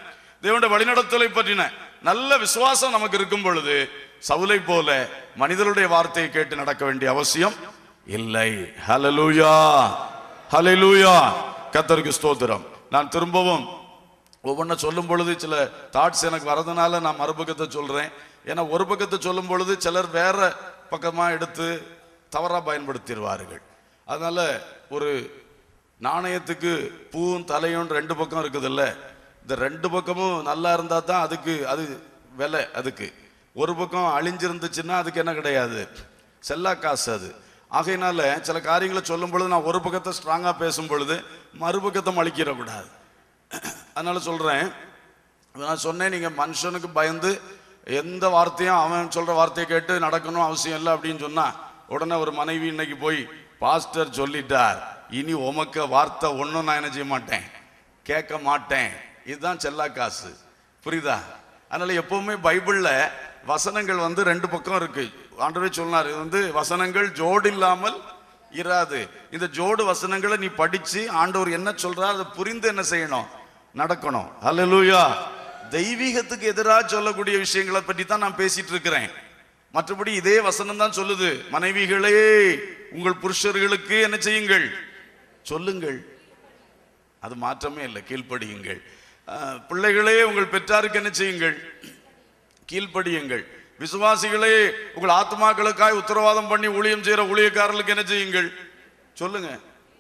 தேவனுடைய வழிநடத்தலை பற்றின நல்ல விசுவாசம் நமக்கு இருக்கும் பொழுது சவுலை போல மனிதருடைய வார்த்தையை கேட்டு நடக்க வேண்டிய அவசியம் இல்லை ஹalleluya ஹalleluya கர்த்தருக்கு ஸ்தோத்திரம் நான் திரும்பவும் ஒவ்வொன்றை சொல்லும் பொழுது சில தாட்ஸ் எனக்கு வரதுனால நான் மறுபக்கத்தை சொல்றேன் ஏன்னா ஒரு பக்கத்தை சொல்லும் பொழுது சிலர் வேற பக்கமா எடுத்து தவறா பயன்படுத்திடுவார்கள் அதனால ஒரு நாணயத்துக்கு பூவும் தலையும் ரெண்டு பக்கம் இருக்குதுல்ல இந்த ரெண்டு பக்கமும் நல்லா இருந்தா தான் அதுக்கு அது விலை அதுக்கு ஒரு பக்கம் அழிஞ்சிருந்துச்சுன்னா அதுக்கு என்ன கிடையாது செல்லா காசு அது ஆகையினால சில காரியங்களை சொல்லும் பொழுது நான் ஒரு பக்கத்தை ஸ்ட்ராங்கா பேசும் பொழுது மறுபக்கத்தை மலிக்கிடக்கூடாது அதனால சொல்றேன் நான் சொன்னேன் நீங்க மனுஷனுக்கு பயந்து எந்த வார்த்தையும் அவன் சொல்ற வார்த்தையை கேட்டு நடக்கணும் அவசியம் இல்லை அப்படின்னு சொன்னா உடனே ஒரு மனைவி இன்னைக்கு போய் பாஸ்டர் சொல்லிட்டார் இனி உமக்கு வார்த்தை ஒன்றும் நான் என்ன செய்ய மாட்டேன் கேட்க மாட்டேன் இதுதான் செல்லா காசு புரியுதா அதனால எப்பவுமே பைபிள்ல வசனங்கள் வந்து ரெண்டு பக்கம் இருக்கு ஆண்டவரே சொன்னார் இது வந்து வசனங்கள் ஜோடு இல்லாமல் இராது இந்த ஜோடு வசனங்களை நீ படிச்சு ஆண்டவர் என்ன சொல்றார் அதை புரிந்து என்ன செய்யணும் நடக்கணும் ஹalleluya தெய்வீகத்துக்கு எதிராக சொல்லக்கூடிய விஷயங்களை பற்றி தான் நான் பேசிட்டு இருக்கிறேன் மற்றபடி இதே வசனம் தான் சொல்லுது மனைவிகளே உங்கள் புருஷர்களுக்கு என்ன செய்யுங்கள் சொல்லுங்கள் அது மாற்றமே இல்லை கீழ்ப்படியுங்கள் அஹ், பிள்ளைகளே உங்கள் பெற்றாருக்கு என்ன செய்யுங்கள் கீழ்ப்படியுங்கள் விசுவாசிகளே உங்கள் ஆத்மாக்களுக்காய் உத்தரவாதம் பண்ணி ஊழியம் செய்யற ஊழியக்காரர்களுக்கு என்ன செய்யுங்கள் சொல்லுங்க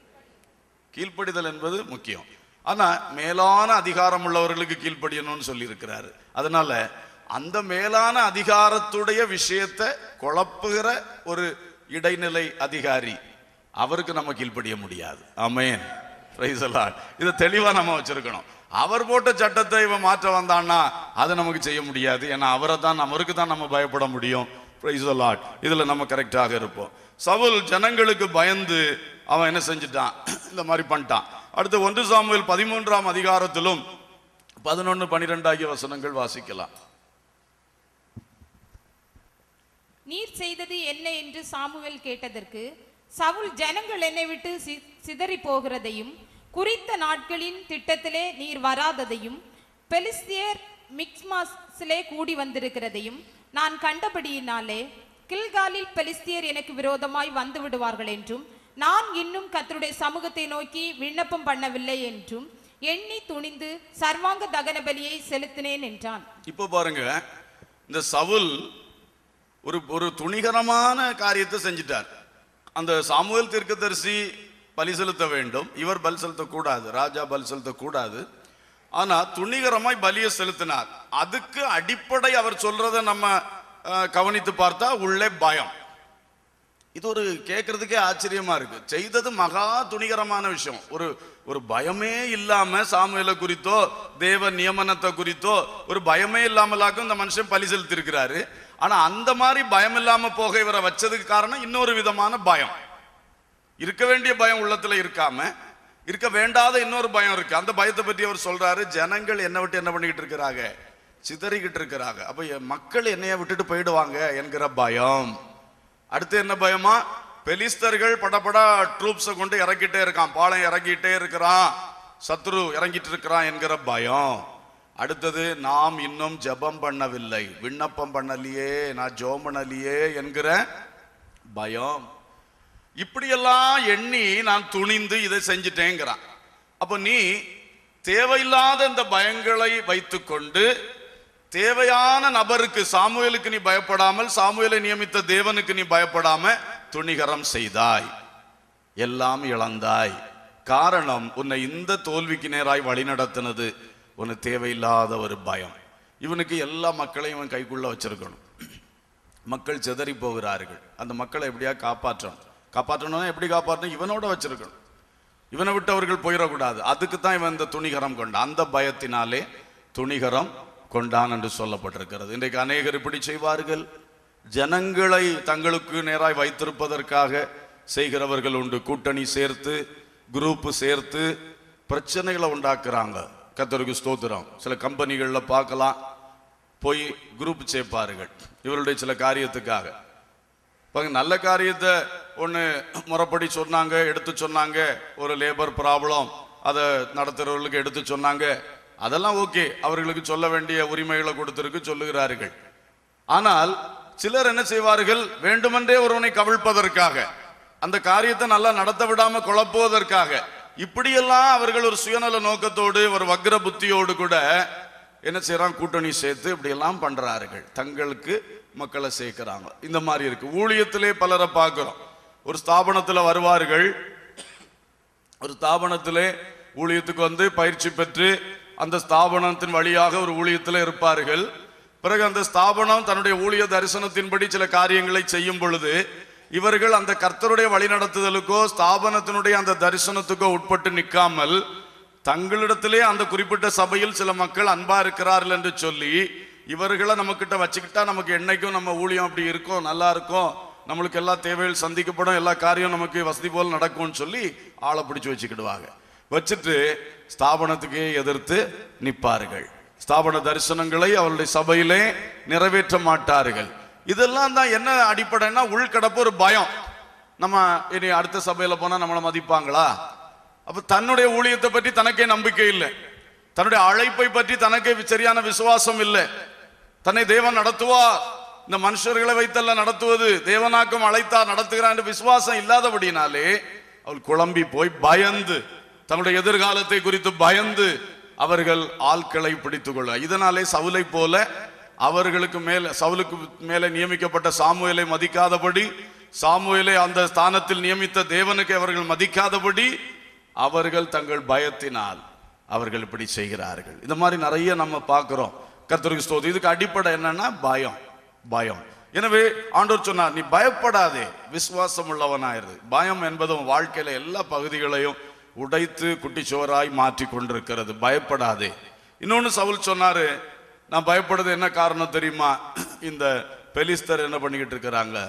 கீழ்ப்படிதல் என்பது முக்கியம் ஆனா மேலான அதிகாரம் உள்ளவர்களுக்கு கீழ்ப்படியணும்னு சொல்லி இருக்கிறாரு அதனால அந்த மேலான அதிகாரத்துடைய விஷயத்தை குழப்புகிற ஒரு இடைநிலை அதிகாரி அவருக்கு நம்ம கீழ்ப்படிய முடியாது ஆமென் Praise the Lord. இதை தெளிவா நம்ம வச்சிருக்கணும் அவர் போட்ட சட்டத்தை இவன் மாற்ற வந்தான்னா அதை நமக்கு செய்ய முடியாது ஏன்னா அவரை தான் அவருக்கு தான் நம்ம பயப்பட முடியும் Praise the Lord. இதுல நம்ம கரெக்டாக இருப்போம் சவுல் ஜனங்களுக்கு பயந்து அவன் என்ன செஞ்சுட்டான் இந்த மாதிரி பண்ணிட்டான் அடுத்து ஒன்று சாமுவேல் பதிமூன்றாம் அதிகாரத்திலும் பதினொன்று பனிரெண்டு ஆகிய வசனங்கள் வாசிக்கலாம் நீர் செய்தது என்ன என்று சாமுவேல் கேட்டதற்கு சவுல் ஜனங்கள் என்னை விட்டு சி- சிதறி போகிறதையும் குறித்த நாட்களின் திட்டத்திலே நீர் வராததையும் பெலிஸ்தியர் மிக்ஸ்மாஸிலே கூடி வந்திருக்கிறதையும் நான் கண்டபடியினாலே கில்காலில் பெலிஸ்தியர் எனக்கு விரோதமாய் வந்து விடுவார்கள் என்றும் நான் இன்னும் கர்த்தருடைய சமூகத்தை நோக்கி விண்ணப்பம் பண்ணவில்லை என்றும் எண்ணி துணிந்து சர்வாங்க தகன பலியை செலுத்தினேன் என்றான் இப்போ பாருங்க இந்த சவுல் ஒரு ஒரு துணிகரமான காரியத்தை செஞ்சிட்டார் அந்த சாமுவேல் தீர்க்கதரிசி பலி செலுத்த வேண்டும் இவர் பலி செலுத்தக்கூடாது ராஜா பலி செலுத்தக்கூடாது ஆனா துணிகரமாய் பலியை செலுத்தினார் அதுக்கு அடிப்படை அவர் சொல்றதை நம்ம அஹ், கவனித்து பார்த்தா உள்ளே பயம் இது ஒரு கேட்கறதுக்கே ஆச்சரியமா இருக்கு செய்தது மகா துணிகரமான விஷயம் ஒரு ஒரு பயமே இல்லாம சாமுவேலை குறித்தோ தேவ நியமனத்தை குறித்தோ ஒரு பயமே இல்லாமலாக்கும் இந்த மனுஷன் பலி செலுத்திருக்கிறாரு ஆனா அந்த மாதிரி பயம் இல்லாம போக இவரை வச்சதுக்கு காரணம் இன்னொரு விதமான பயம் இருக்க வேண்டிய பயம் உள்ளத்துல இருக்காம இருக்க வேண்டாத இன்னொரு பயம் இருக்கு அந்த பயத்தை பற்றி அவர் சொல்றாரு ஜனங்கள் என்ன விட்டு என்ன பண்ணிக்கிட்டு இருக்கிறாங்க சிதறிக்கிட்டு இருக்கிறாங்க அப்ப என் மக்கள் என்னைய விட்டுட்டு போயிடுவாங்க என்கிற பயம் அடுத்து என்ன பயமா பெலிஸ்தர்கள் படபடா ட்ரூப்ஸை கொண்டு இறக்கிட்டே இருக்கான் பாலம் இறக்கிட்டே இருக்கிறான் சத்ரு இறங்கிட்டு இருக்கிறான் என்கிற பயம் அடுத்தது நாம் இன்னும் ஜெபம் பண்ணவில்லை விண்ணப்பம் பண்ணலையே நான் ஜெபம் பண்ணலையே என்கிற பயம் இப்படியெல்லாம் எண்ணி நான் துணிந்து இதை செஞ்சிட்டேங்கிறான் அப்போ நீ தேவையில்லாத இந்த பயங்களை வைத்துக்கொண்டு தேவையான நபருக்கு சாமுவேலுக்கு நீ பயப்படாமல் சாமுவேலை நியமித்த தேவனுக்கு நீ பயப்படாம துணிகரம் செய்தாய் எல்லாம் இழந்தாய் காரணம் உன்னை இந்த தோல்விக்கு நேராய் வழிநடத்தினது உனக்கு தேவையில்லாத ஒரு பயம் இவனுக்கு எல்லா மக்களையும் இவன் கைக்குள்ள வச்சிருக்கணும் மக்கள் சிதறி போகிறார்கள் அந்த மக்களை எப்படியா காப்பாற்றணும் காப்பாற்றணும்னா எப்படி காப்பாற்றணும் இவனோட வச்சிருக்கணும் இவனை விட்டு அவர்கள் போயிடக்கூடாது அதுக்கு தான் இவன் இந்த துணிகரம் கொண்டான் அந்த பயத்தினாலே துணிகரம் கொண்டான் என்று சொல்லப்பட்டிருக்கிறது இன்றைக்கு அநேகர் இப்படி செய்வார்கள் ஜனங்களை தங்களுக்கு நேராய் வைத்திருப்பதற்காக செய்கிறவர்கள் உண்டு கூட்டணி சேர்த்து குரூப் சேர்த்து பிரச்சனைகளை உண்டாக்குறாங்க கத்தருக்கு ஸ்தோத்திரம் சில கம்பெனிகளில் பார்க்கலாம் போய் குரூப் சேர்ப்பார்கள் இவருடைய சில காரியத்துக்காக பாருங்க நல்ல காரியத்தை ஒன்று முறைப்படி சொன்னாங்க எடுத்து சொன்னாங்க ஒரு லேபர் ப்ராப்ளம் அதை நடத்துகிறவர்களுக்கு எடுத்து சொன்னாங்க அதெல்லாம் ஓகே அவர்களுக்கு சொல்ல வேண்டிய உரிமைகளை கொடுத்திருக்கு சொல்லுகிறார்கள் ஆனால் சிலர் என்ன செய்வார்கள் வேண்டுமென்றே ஒருவனை கவிழ்ப்பதற்காக அந்த காரியத்தை நல்லா நடத்த விடாம குழப்புவதற்காக இப்படியெல்லாம் அவர்கள் ஒரு சுயநல நோக்கத்தோடு ஒரு வக்ர புத்தியோடு கூட என்ன செய்யறாங்க கூட்டணி சேர்த்து இப்படி எல்லாம் பண்றார்கள் தங்களுக்கு மக்களை சேர்க்கிறாங்க இந்த மாதிரி இருக்கு ஊழியத்திலே பலரை பார்க்கிறோம் ஒரு ஸ்தாபனத்துல வருவார்கள் ஒரு ஸ்தாபனத்திலே ஊழியத்துக்கு வந்து பயிற்சி பெற்று அந்த ஸ்தாபனத்தின் வழியாக ஒரு ஊழியத்தில் இருப்பார்கள் பிறகு அந்த ஸ்தாபனம் தன்னுடைய ஊழிய தரிசனத்தின்படி சில காரியங்களை செய்யும் பொழுது இவர்கள் அந்த கர்த்தருடைய வழிநடத்துதலுக்கோ ஸ்தாபனத்தினுடைய அந்த தரிசனத்துக்கோ உட்பட்டு நிற்காமல் தங்களிடத்திலே அந்த குறிப்பிட்ட சபையில் சில மக்கள் அன்பா இருக்கிறார்கள் என்று சொல்லி இவர்களை நம்ம கிட்ட வச்சுக்கிட்டா நமக்கு என்னைக்கும் நம்ம ஊழியம் அப்படி இருக்கும் நல்லா இருக்கும் நம்மளுக்கு எல்லா தேவைகள் சந்திக்கப்படும் எல்லா காரியம் நமக்கு வசதி போல் நடக்கும்னு சொல்லி ஆளை பிடிச்சு வச்சுக்கிடுவாங்க வச்சுட்டு ஸ்தாபனத்துக்கே எதிர்த்து நிற்பார்கள் ஸ்தாபன தரிசனங்களை அவருடைய சபையிலே நிறைவேற்ற மாட்டார்கள் இதெல்லாம் தான் என்ன அடிப்படைன்னா உள்கடப்பு ஒரு பயம் நம்ம இனி அடுத்த சபையில போனா நம்மளை மதிப்பாங்களா அப்ப தன்னுடைய ஊழியத்தை பற்றி தனக்கே நம்பிக்கை இல்லை தன்னுடைய அழைப்பை பற்றி தனக்கே சரியான விசுவாசம் இல்லை தன்னை தேவன் நடத்துவார் இந்த மனுஷர்களை வைத்தல்ல நடத்துவது தேவனாக்கும் அழைத்தார் நடத்துகிறார் என்று விசுவாசம் இல்லாதபடினாலே அவள் குழம்பி போய் பயந்து தன்னுடைய எதிர்காலத்தை குறித்து பயந்து அவர்கள் ஆட்களை பிடித்துக் கொள்ள இதனாலே சவுலை போல அவர்களுக்கு மேல சவுலுக்கு மேலே நியமிக்கப்பட்ட சாமுவேலை மதிக்காதபடி சாமுவேலை அந்த ஸ்தானத்தில் நியமித்த தேவனுக்கு அவர்கள் மதிக்காதபடி அவர்கள் தங்கள் பயத்தினால் அவர்கள் இப்படி செய்கிறார்கள் இந்த மாதிரி நிறைய நம்ம பார்க்கிறோம் கர்த்தருக்கு ஸ்தோத்திரம் இதுக்கு அடிப்படை என்னன்னா பயம் பயம் எனவே ஆண்டவர் சொன்னார் நீ பயப்படாதே விசுவாசம் உள்ளவனாயிரு பயம் என்பது உன் வாழ்க்கையில எல்லா பகுதிகளையும் உடைத்து குட்டிச்சுவராய் மாற்றி கொண்டிருக்கிறது பயப்படாதே இன்னொன்னு சவுல் சொன்னாரு நான் பயப்படுறது என்ன காரணம் தெரியுமா இந்த பெலிஸ்தர் என்ன பண்ணிக்கிட்டு இருக்கிறாங்க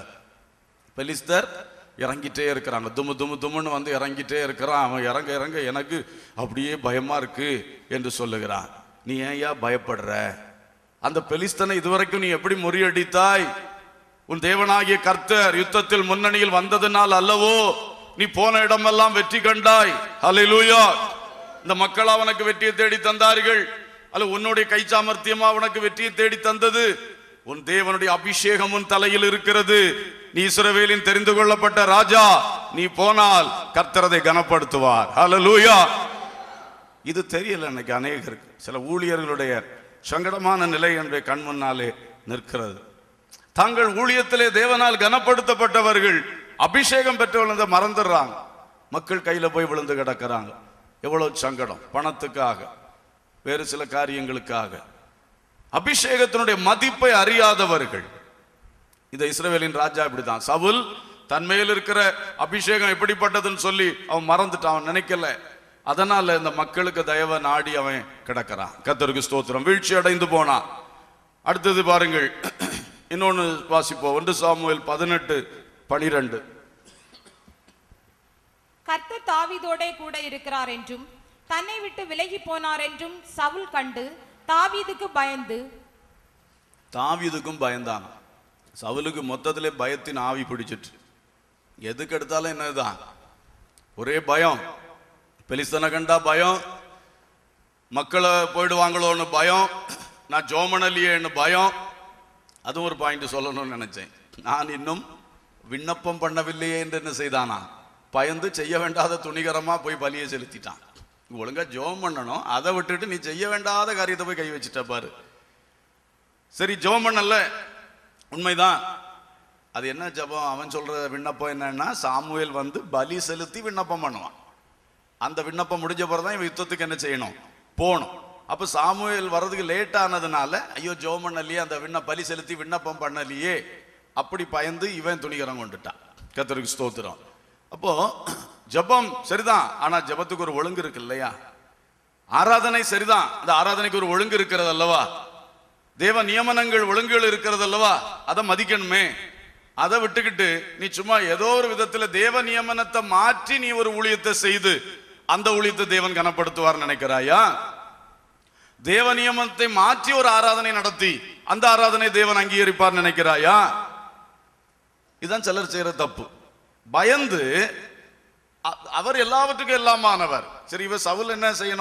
பெலிஸ்தர் இறங்கிட்டே இருக்கிறாங்க துமு துமு துமுன்னு வந்து இறங்கிட்டே இருக்கிறான் அவன் இறங்க இறங்க எனக்கு அப்படியே பயமா இருக்கு என்று சொல்லுகிறான் நீ ஏன்யா பயப்படுற அந்த பெலிஸ்தனை இதுவரைக்கும் நீ எப்படி முறியடித்தாய் உன் தேவனாகிய கர்த்தர் யுத்தத்தில் முன்னணியில் வந்ததினால் அல்லவோ நீ போன இடமெல்லாம் வெற்றி கண்டாய் ஹalleluya இந்த மக்கள் அவனுக்கு வெற்றியை தேடி தந்தார்கள் அல்ல உன்னுடைய கை சாமர்த்தியமா உனக்கு வெற்றியை தேடி தந்தது உன் தேவனுடைய அபிஷேகம் உன் தலையில் இருக்கிறது நீ இஸ்ரவேலின் தெரிந்து கொள்ளப்பட்ட ராஜா நீ போனால் கர்த்தரதை கனப்படுத்துவார் ஹalleluya இது தெரியல இன்னைக்கு அநேகருக்கு சில ஊழியர்களுடைய சங்கடமான நிலை என்னுடைய கண் முன்னாலே நிற்கிறது தங்கள் ஊழியத்திலே தேவனால் கனப்படுத்தப்பட்டவர்கள் அபிஷேகம் பெற்றவர்கள் அதை மறந்துடுறாங்க மக்கள் கையில போய் விழுந்து கிடக்கிறாங்க எவ்வளவு சங்கடம் பணத்துக்காக வேறு சில காரியங்களுக்காக அபிஷேகத்தினுடைய மதிப்பை அறியாதவர்கள் இந்த இஸ்ரவேலின் ராஜா இப்படிதான் சவுல் தன் மேல் இருக்கிற அபிஷேகம் எப்படிப்பட்டதுன்னு சொல்லி அவன் மறந்துட்டான் அவன் நினைக்கல அதனால இந்த மக்களுக்கு தயவை நாடி அவன் கிடக்கிறான் கத்தருக்கு ஸ்தோத்திரம் வீழ்ச்சி அடைந்து போனான் அடுத்தது பாருங்கள் இன்னொன்னு வாசிப்போம் ஒன்று சாமுவேல் பதினெட்டு பனிரெண்டு கர்த்தர் தாவீதோடே கூட இருக்கிறார் என்றும் தன்னை விட்டு விலகி போனார் என்றும் சவுல் கண்டு தாவீதுக்கு பயந்து தாவீதுக்கும் பயந்தான் சவுலுக்கு மொத்தத்திலே பயத்தின் ஆவி பிடிச்சிட்டு எதுக்கு எடுத்தாலும் என்னதுதான் ஒரே பயம் பெலிஸ்தனை கண்டா பயம் மக்களை போயிடுவாங்களோன்னு பயம் நான் ஜோமனலியேன்னு பயம் அதுவும் ஒரு பாயிண்ட் சொல்லணும்னு நினைச்சேன் நான் இன்னும் விண்ணப்பம் பண்ணவில்லையே என்று என்ன செய்தானா பயந்து செய்ய வேண்டாத துணிகரமா போய் பலியை செலுத்திட்டான் ஒழுங்கா ஜோம் பண்ணணும் அதை விட்டுட்டு நீ செய்ய வேண்டாத காரியத்தை போய் கை வச்சுட்ட பாரு சரி ஜெபம் பண்ணல உண்மைதான் அது என்ன ஜெபம் அவன் சொல்ற விண்ணப்பம் என்னன்னா சாமுவேல் வந்து பலி செலுத்தி விண்ணப்பம் பண்ணுவான் அந்த விண்ணப்பம் முடிஞ்ச பிறகுதான் இவன் யுத்தத்துக்கு என்ன செய்யணும் போகணும் அப்ப சாமுவேல் வர்றதுக்கு லேட் ஆனதுனால ஐயோ ஜெபம் பண்ணலையே அந்த விண்ண பலி செலுத்தி விண்ணப்பம் பண்ணலையே அப்படி பயந்து இவன் துணிகரம் கொண்டுட்டான் கத்தருக்கு ஸ்தோத்திரம் அப்போ ஜெபம் சரிதான் ஆனா ஜெபத்துக்கு ஒரு ஒழுங்கு இருக்கு இல்லையா ஆராதனை சரிதான் அந்த ஆராதனைக்கு ஒரு ஒழுங்கு இருக்கிறது அல்லவா தேவ நியமனங்கள் ஒழுங்குகள் இருக்கிறது அல்லவா அதை மதிக்கணுமே அதை விட்டுக்கிட்டு நீ சும்மா ஏதோ ஒரு விதத்துல தேவ நியமனத்தை மாற்றி நீ ஒரு ஊழியத்தை செய்து அந்த ஊழியத்தை தேவன் கனப்படுத்துவார் நினைக்கிறாயா தேவ நியமனத்தை மாற்றி ஒரு ஆராதனை நடத்தி அந்த ஆராதனை தேவன் அங்கீகரிப்பார் நினைக்கிறாயா இதுதான் சிலர் செய்யற தப்பு பயந்து அ- அவர் எல்லாவற்றுக்கும் எல்லாமானவர் சரி இவர் சவுல் என்ன செய்யணும்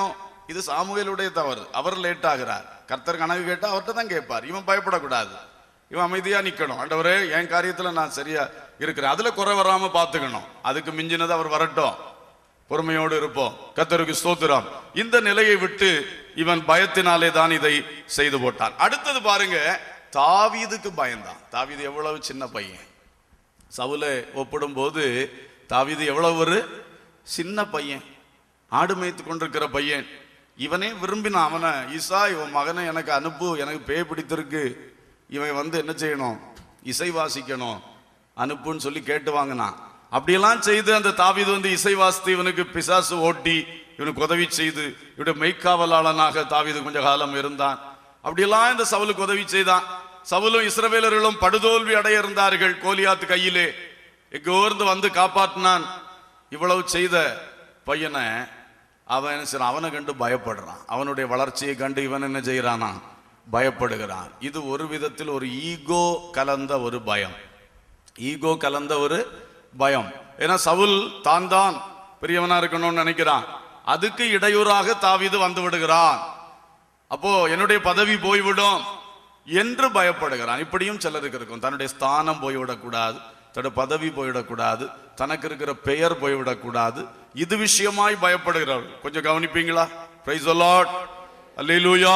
இது சாமுவேலுடைய தவறு அவர் லேட் ஆகிறார் கர்த்தர் கணக்கு கேட்டா அவர்கிட்ட தான் கேட்பார் இவன் பயப்படக்கூடாது இவன் அமைதியா நிக்கணும் ஆண்டவரே என் காரியத்துல நான் சரியா இருக்கிறேன் அதுல குறை வராம பாத்துக்கணும் அதுக்கு மிஞ்சினது அவர் வரட்டும் பொறுமையோடு இருப்போம் கர்த்தருக்கு ஸ்தோத்திரம் இந்த நிலையை விட்டு இவன் பயத்தினாலே தான் இதை செய்து போட்டான் அடுத்தது பாருங்க தாவீதுக்கு பயந்தான் தாவீது எவ்வளவு சின்ன பையன் சவுலை ஒப்பிடும்போது தாவீது எவ்வளவு ஒரு சின்ன பையன் ஆடு மேய்த்து கொண்டிருக்கிற பையன் இவனே விரும்பினான் அவனை ஈசா இவன் மகனை எனக்கு அனுப்பு எனக்கு பேய் பிடித்திருக்கு இவன் வந்து என்ன செய்யணும் இசை வாசிக்கணும் அனுப்புன்னு சொல்லி கேட்டு வாங்கினான் அப்படியெல்லாம் செய்து அந்த தாவீது வந்து இசை வாசித்து இவனுக்கு பிசாசு ஓட்டி இவனுக்கு உதவி செய்து இவனுடைய மெய்க்காவலாளனாக தாவீது கொஞ்ச காலம் இருந்தான் அப்படியெல்லாம் இந்த சவுலுக்கு உதவி செய்தான் சவுலும் இஸ்ரவேலர்களும் படுதோல்வி அடைய இருந்தார்கள் கோலியாத்து கையிலே எங்கோர்ந்து வந்து காப்பாற்றினான் இவ்வளவு செய்த பையனை அவன் என்ன செய்றான்? அவனை கண்டு பயப்படுறான் அவனுடைய வளர்ச்சியை கண்டு இவன் என்ன செய்யறானா பயப்படுகிறான் இது ஒரு விதத்தில் ஒரு ஈகோ கலந்த ஒரு பயம் ஈகோ கலந்த ஒரு பயம் ஏன்னா சவுல் தான் தான் பெரியவனா இருக்கணும்னு நினைக்கிறான் அதுக்கு இடையூறாக தாவீது வந்து விடுகிறான் அப்போ என்னுடைய பதவி போய்விடும் என்று பயப்படுகிறான் இப்படியும் சிலருக்கு இருக்கும் தன்னுடைய ஸ்தானம் போய்விடக்கூடாது தன்னுடைய பதவி போய்விடக்கூடாது தனக்கு இருக்கிற பெயர் போய்விடக்கூடாது இது விஷயமாய் பயப்படுகிறார்கள் கொஞ்சம் கவனிப்பீங்களா பிரைஸ் லார்ட் அல்லேலூயா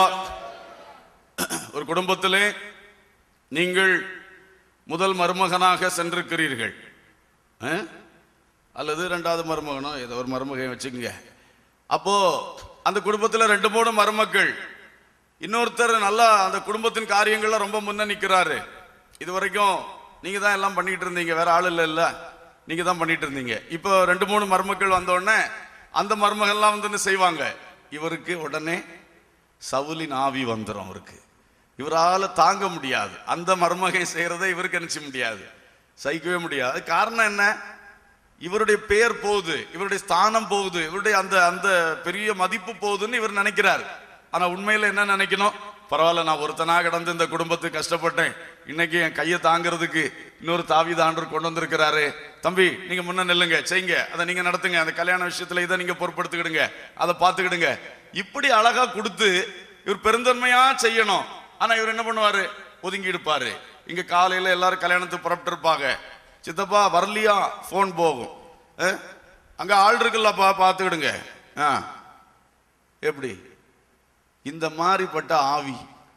ஒரு குடும்பத்திலே நீங்கள் முதல் மருமகனாக சென்றிருக்கிறீர்கள் அஹ்? அல்லது ரெண்டாவது மருமகனோ ஏதோ ஒரு மருமகன் வச்சுக்கோங்க அப்போ அந்த குடும்பத்துல ரெண்டு மூணு மருமக்கள் இன்னொருத்தர் நல்லா அந்த குடும்பத்தின் காரியங்கள்ல ரொம்ப முன்ன நிக்கிறாரு இது வரைக்கும் நீங்க தான் எல்லாம் பண்ணிட்டு இருந்தீங்க வேற ஆள் இல்ல இல்ல நீங்க தான் பண்ணிட்டு இருந்தீங்க இப்போ ரெண்டு மூணு மருமக்கள் வந்த உடனே அந்த மருமகள்லாம் வந்து என்ன செய்வாங்க இவருக்கு உடனே சவுலின் ஆவி வந்துடும் அவருக்கு இவரால தாங்க முடியாது அந்த மருமகன் செய்யறதை இவருக்கு நினைச்ச முடியாது சகிக்கவே முடியாது காரணம் என்ன இவருடைய பெயர் போகுது இவருடைய ஸ்தானம் போகுது இவருடைய அந்த அந்த பெரிய மதிப்பு போகுதுன்னு இவர் நினைக்கிறார் ஆனா உண்மையில என்ன நினைக்கணும் பரவாயில்ல நான் ஒருத்தனா கிடந்து இந்த குடும்பத்துக்கு கஷ்டப்பட்டேன் இன்னைக்கு என் கையை தாங்கிறதுக்கு இன்னொரு தாவி ஆண்டவர் கொண்டு வந்திருக்கிறாரு தம்பி நீங்க முன்ன நில்லுங்க செய்யுங்க அதை நீங்க நடத்துங்க அந்த கல்யாண விஷயத்துல இதை நீங்க பொறுப்படுத்திக்கிடுங்க அதை பார்த்துக்கிடுங்க இப்படி அழகா கொடுத்து இவர் பெருந்தன்மையா செய்யணும் ஆனா இவர் என்ன பண்ணுவாரு ஒதுங்கி இருப்பாரு இங்க காலையில எல்லாரும் கல்யாணத்துக்கு புறப்பட்டு இருப்பாங்க சித்தப்பா வரலையா ஃபோன் போகும் அஹ்? அங்க ஆள் இருக்குல்லப்பா பார்த்துக்கிடுங்க ஆ எப்படி இந்த மாதிரிப்பட்ட ஆவி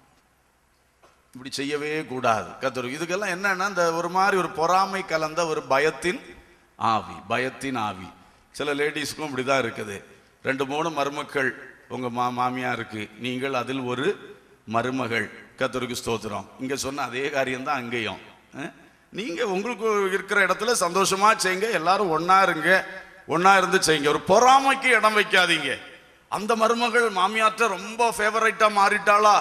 இப்படி செய்யவே கூடாது கத்தர் இதுக்கெல்லாம் என்னன்னா இந்த ஒரு மாதிரி ஒரு பொறாமை கலந்த ஒரு பயத்தின் ஆவி பயத்தின் ஆவி சில லேடிஸ்க்கும் இப்படிதான் இருக்குது ரெண்டு மூணு மருமக்கள் உங்க மா மாமியா இருக்கு நீங்கள் அதில் ஒரு மருமகள் கத்தருக்கு ஸ்தோத்திரம் இங்க சொன்ன அதே காரியம்தான் அங்கேயும் அஹ்? நீங்க உங்களுக்கு இருக்கிற இடத்துல சந்தோஷமா செய்யுங்க எல்லாரும் ஒண்ணா இருங்க ஒண்ணா இருந்து செய்யுங்க ஒரு பொறாமைக்கு இடம் வைக்காதீங்க அந்த மருமகள் மாமியார்ட்ட ரொம்ப ஃபேவரைட்டா மாறிட்டாளா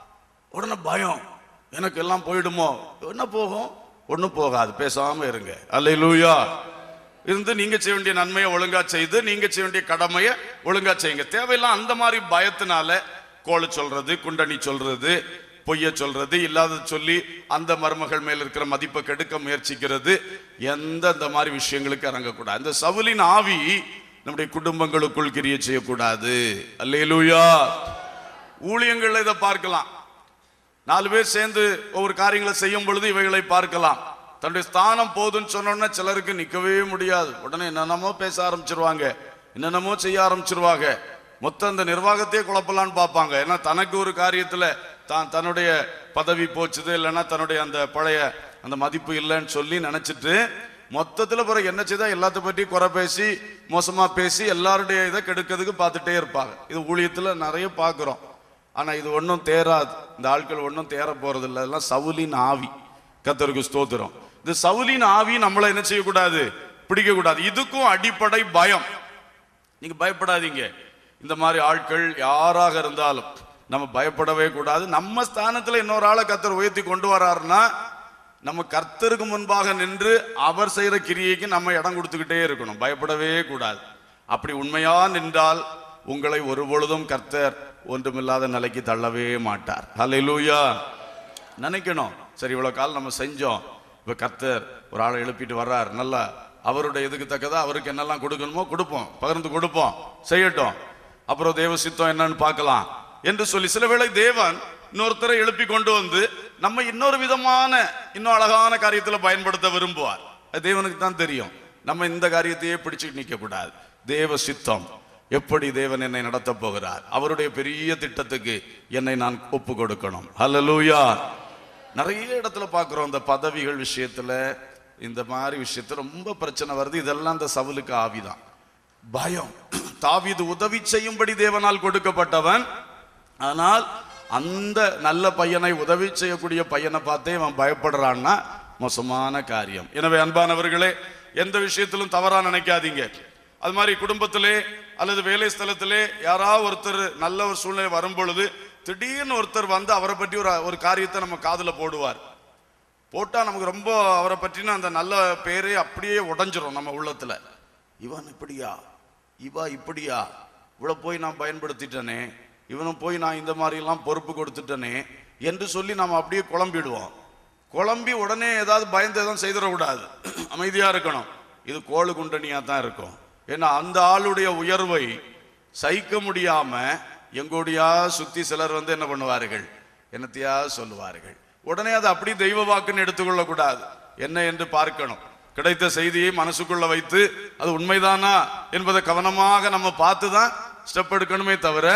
உடனே பயம் எனக்கு எல்லாம் போயிடுமோ என்ன போகும் ஒண்ணும் போகாது பேசாம இருங்க அல்லேலூயா இருந்து நீங்க செய்ய வேண்டிய நன்மையை ஒழுங்கா செய்து நீங்க செய்ய வேண்டிய கடமையை ஒழுங்கா செய்யுங்க தேவையில்லாம் அந்த மாதிரி பயத்தினால கோழு சொல்றது குண்டனி சொல்றது பொய்ய சொல்றது இல்லாத சொல்லி அந்த மருமகள் மேல் இருக்கிற மதிப்பை கெடுக்க முயற்சிக்கிறது எந்த இந்த மாதிரி விஷயங்களுக்கு இறங்கக்கூடாது இந்த சவுலின் ஆவி நம்முடைய குடும்பங்களுக்குள் கிரிய செய்யக்கூடாது அல்லேலூயா ஊழியங்கள்ல இதை பார்க்கலாம் நாலு பேர் சேர்ந்து ஒவ்வொரு காரியங்களை செய்யும் பொழுது இவைகளை பார்க்கலாம் தன்னுடைய ஸ்தானம் போதுன்னு சொன்னோன்னா சிலருக்கு நிக்கவே முடியாது உடனே என்னென்னமோ பேச ஆரம்பிச்சிருவாங்க என்னென்னமோ செய்ய ஆரம்பிச்சிருவாங்க மொத்தம் அந்த நிர்வாகத்தையே குழப்பலான்னு பார்ப்பாங்க ஏன்னா தனக்கு ஒரு காரியத்துல தான் தன்னுடைய பதவி போச்சுது இல்லைன்னா தன்னுடைய அந்த பழைய அந்த மதிப்பு இல்லைன்னு சொல்லி நினைச்சிட்டு மொத்தத்துல பிறகு என்ன செய்தா எல்லாத்த பற்றி குறை பேசி மோசமா பேசி எல்லாருடைய இதை கெடுக்கிறதுக்கு பார்த்துட்டே இருப்பாங்க இது ஊழியத்துல நிறைய பார்க்கிறோம் ஆனா இது ஒன்றும் தேராது இந்த ஆட்கள் ஒன்றும் தேர போறது இல்லை எல்லாம் சவுலின் ஆவி கத்தருக்கு ஸ்தோத்திரம் இந்த சவுலின் ஆவி நம்மளை என்ன செய்யக்கூடாது பிடிக்க கூடாது இதுக்கும் அடிப்படை பயம் நீங்க பயப்படாதீங்க இந்த மாதிரி ஆட்கள் யாராக இருந்தாலும் நம்ம பயப்படவே கூடாது நம்ம ஸ்தானத்துல இன்னொரு ஆளை கத்தர் உயர்த்தி கொண்டு வராருன்னா நம்ம கர்த்தருக்கு முன்பாக நின்று அவர் செய்யற கிரியைக்கு நம்ம இடம் கொடுத்துக்கிட்டே இருக்கணும் பயப்படவே கூடாது அப்படி உண்மையா நின்றால் உங்களை ஒருபொழுதும் கர்த்தர் ஒன்றுமில்லாத நிலைக்கு தள்ளவே மாட்டார் ஹalleluya நினைக்கணும் சரி இவ்வளவு காலம் நம்ம செஞ்சோம் இப்ப கர்த்தர் ஒரு ஆளை எழுப்பிட்டு வர்றார் நல்லா அவருடைய இதுக்கு தக்கதா அவருக்கு என்னெல்லாம் கொடுக்கணுமோ கொடுப்போம் பகிர்ந்து கொடுப்போம் செய்யட்டும் அப்புறம் தேவ சித்தம் என்னன்னு பார்க்கலாம் என்று சொல்லி சில வேளை தேவன் இன்னொருத்தரை எழுப்பி கொண்டு வந்து நம்ம இன்னொரு விதமான இன்னும் அழகான காரியத்துல பயன்படுத்த விரும்புவார் அது தேவனுக்கு தான் தெரியும் நம்ம இந்த காரியத்தையே பிடிச்சிட்டு நிற்க கூடாது தேவ சித்தம் எப்படி தேவன் என்னை நடத்த போகிறார் அவருடைய பெரிய திட்டத்துக்கு என்னை நான் ஒப்பு கொடுக்கணும் ஹalleluya நிறைய இடத்துல பார்க்குறோம் இந்த பதவிகள் விஷயத்துல இந்த மாதிரி விஷயத்துல ரொம்ப பிரச்சனை வருது இதெல்லாம் இந்த சவுலுக்கு ஆவிதான் பயம் தாவீது உதவி செய்யும்படி தேவனால் கொடுக்கப்பட்டவன் ஆனால் அந்த நல்ல பையனை உதவி செய்யக்கூடிய பையனை பார்த்தே அவன் பயப்படுறான்னா மோசமான காரியம் எனவே அன்பானவர்களே எந்த விஷயத்திலும் தவறா நினைக்காதீங்க அது மாதிரி குடும்பத்திலே அல்லது வேலை ஸ்தலத்திலே யாராவது ஒருத்தர் நல்ல ஒரு சூழ்நிலை வரும் பொழுது திடீர்னு ஒருத்தர் வந்து அவரை பற்றி ஒரு ஒரு காரியத்தை நம்ம காதுல போடுவார் போட்டா நமக்கு ரொம்ப அவரை பற்றின அந்த நல்ல பேரே அப்படியே உடைஞ்சிரும் நம்ம உள்ளத்துல இவன் இப்படியா இவா இப்படியா இவ்வளவு போய் நான் பயன்படுத்திட்டனே இவனும் போய் நான் இந்த மாதிரி எல்லாம் பொறுப்பு கொடுத்துட்டனே என்று சொல்லி நாம் அப்படியே குழம்பிடுவோம் குழம்பி உடனே ஏதாவது பயந்து எதுவும் செய்திடக்கூடாது அமைதியா இருக்கணும் இது கோழு குண்டனியா தான் இருக்கும் ஏன்னா அந்த ஆளுடைய உயர்வை சகிக்க முடியாம எங்கோடியா சுத்தி சிலர் வந்து என்ன பண்ணுவார்கள் என்னத்தையா சொல்லுவார்கள் உடனே அதை அப்படி தெய்வ வாக்குன்னு எடுத்துக்கொள்ள கூடாது என்ன என்று பார்க்கணும் கிடைத்த செய்தியை மனசுக்குள்ள வைத்து அது உண்மைதானா என்பதை கவனமாக நம்ம பார்த்து தான் ஸ்டெப் எடுக்கணுமே தவிர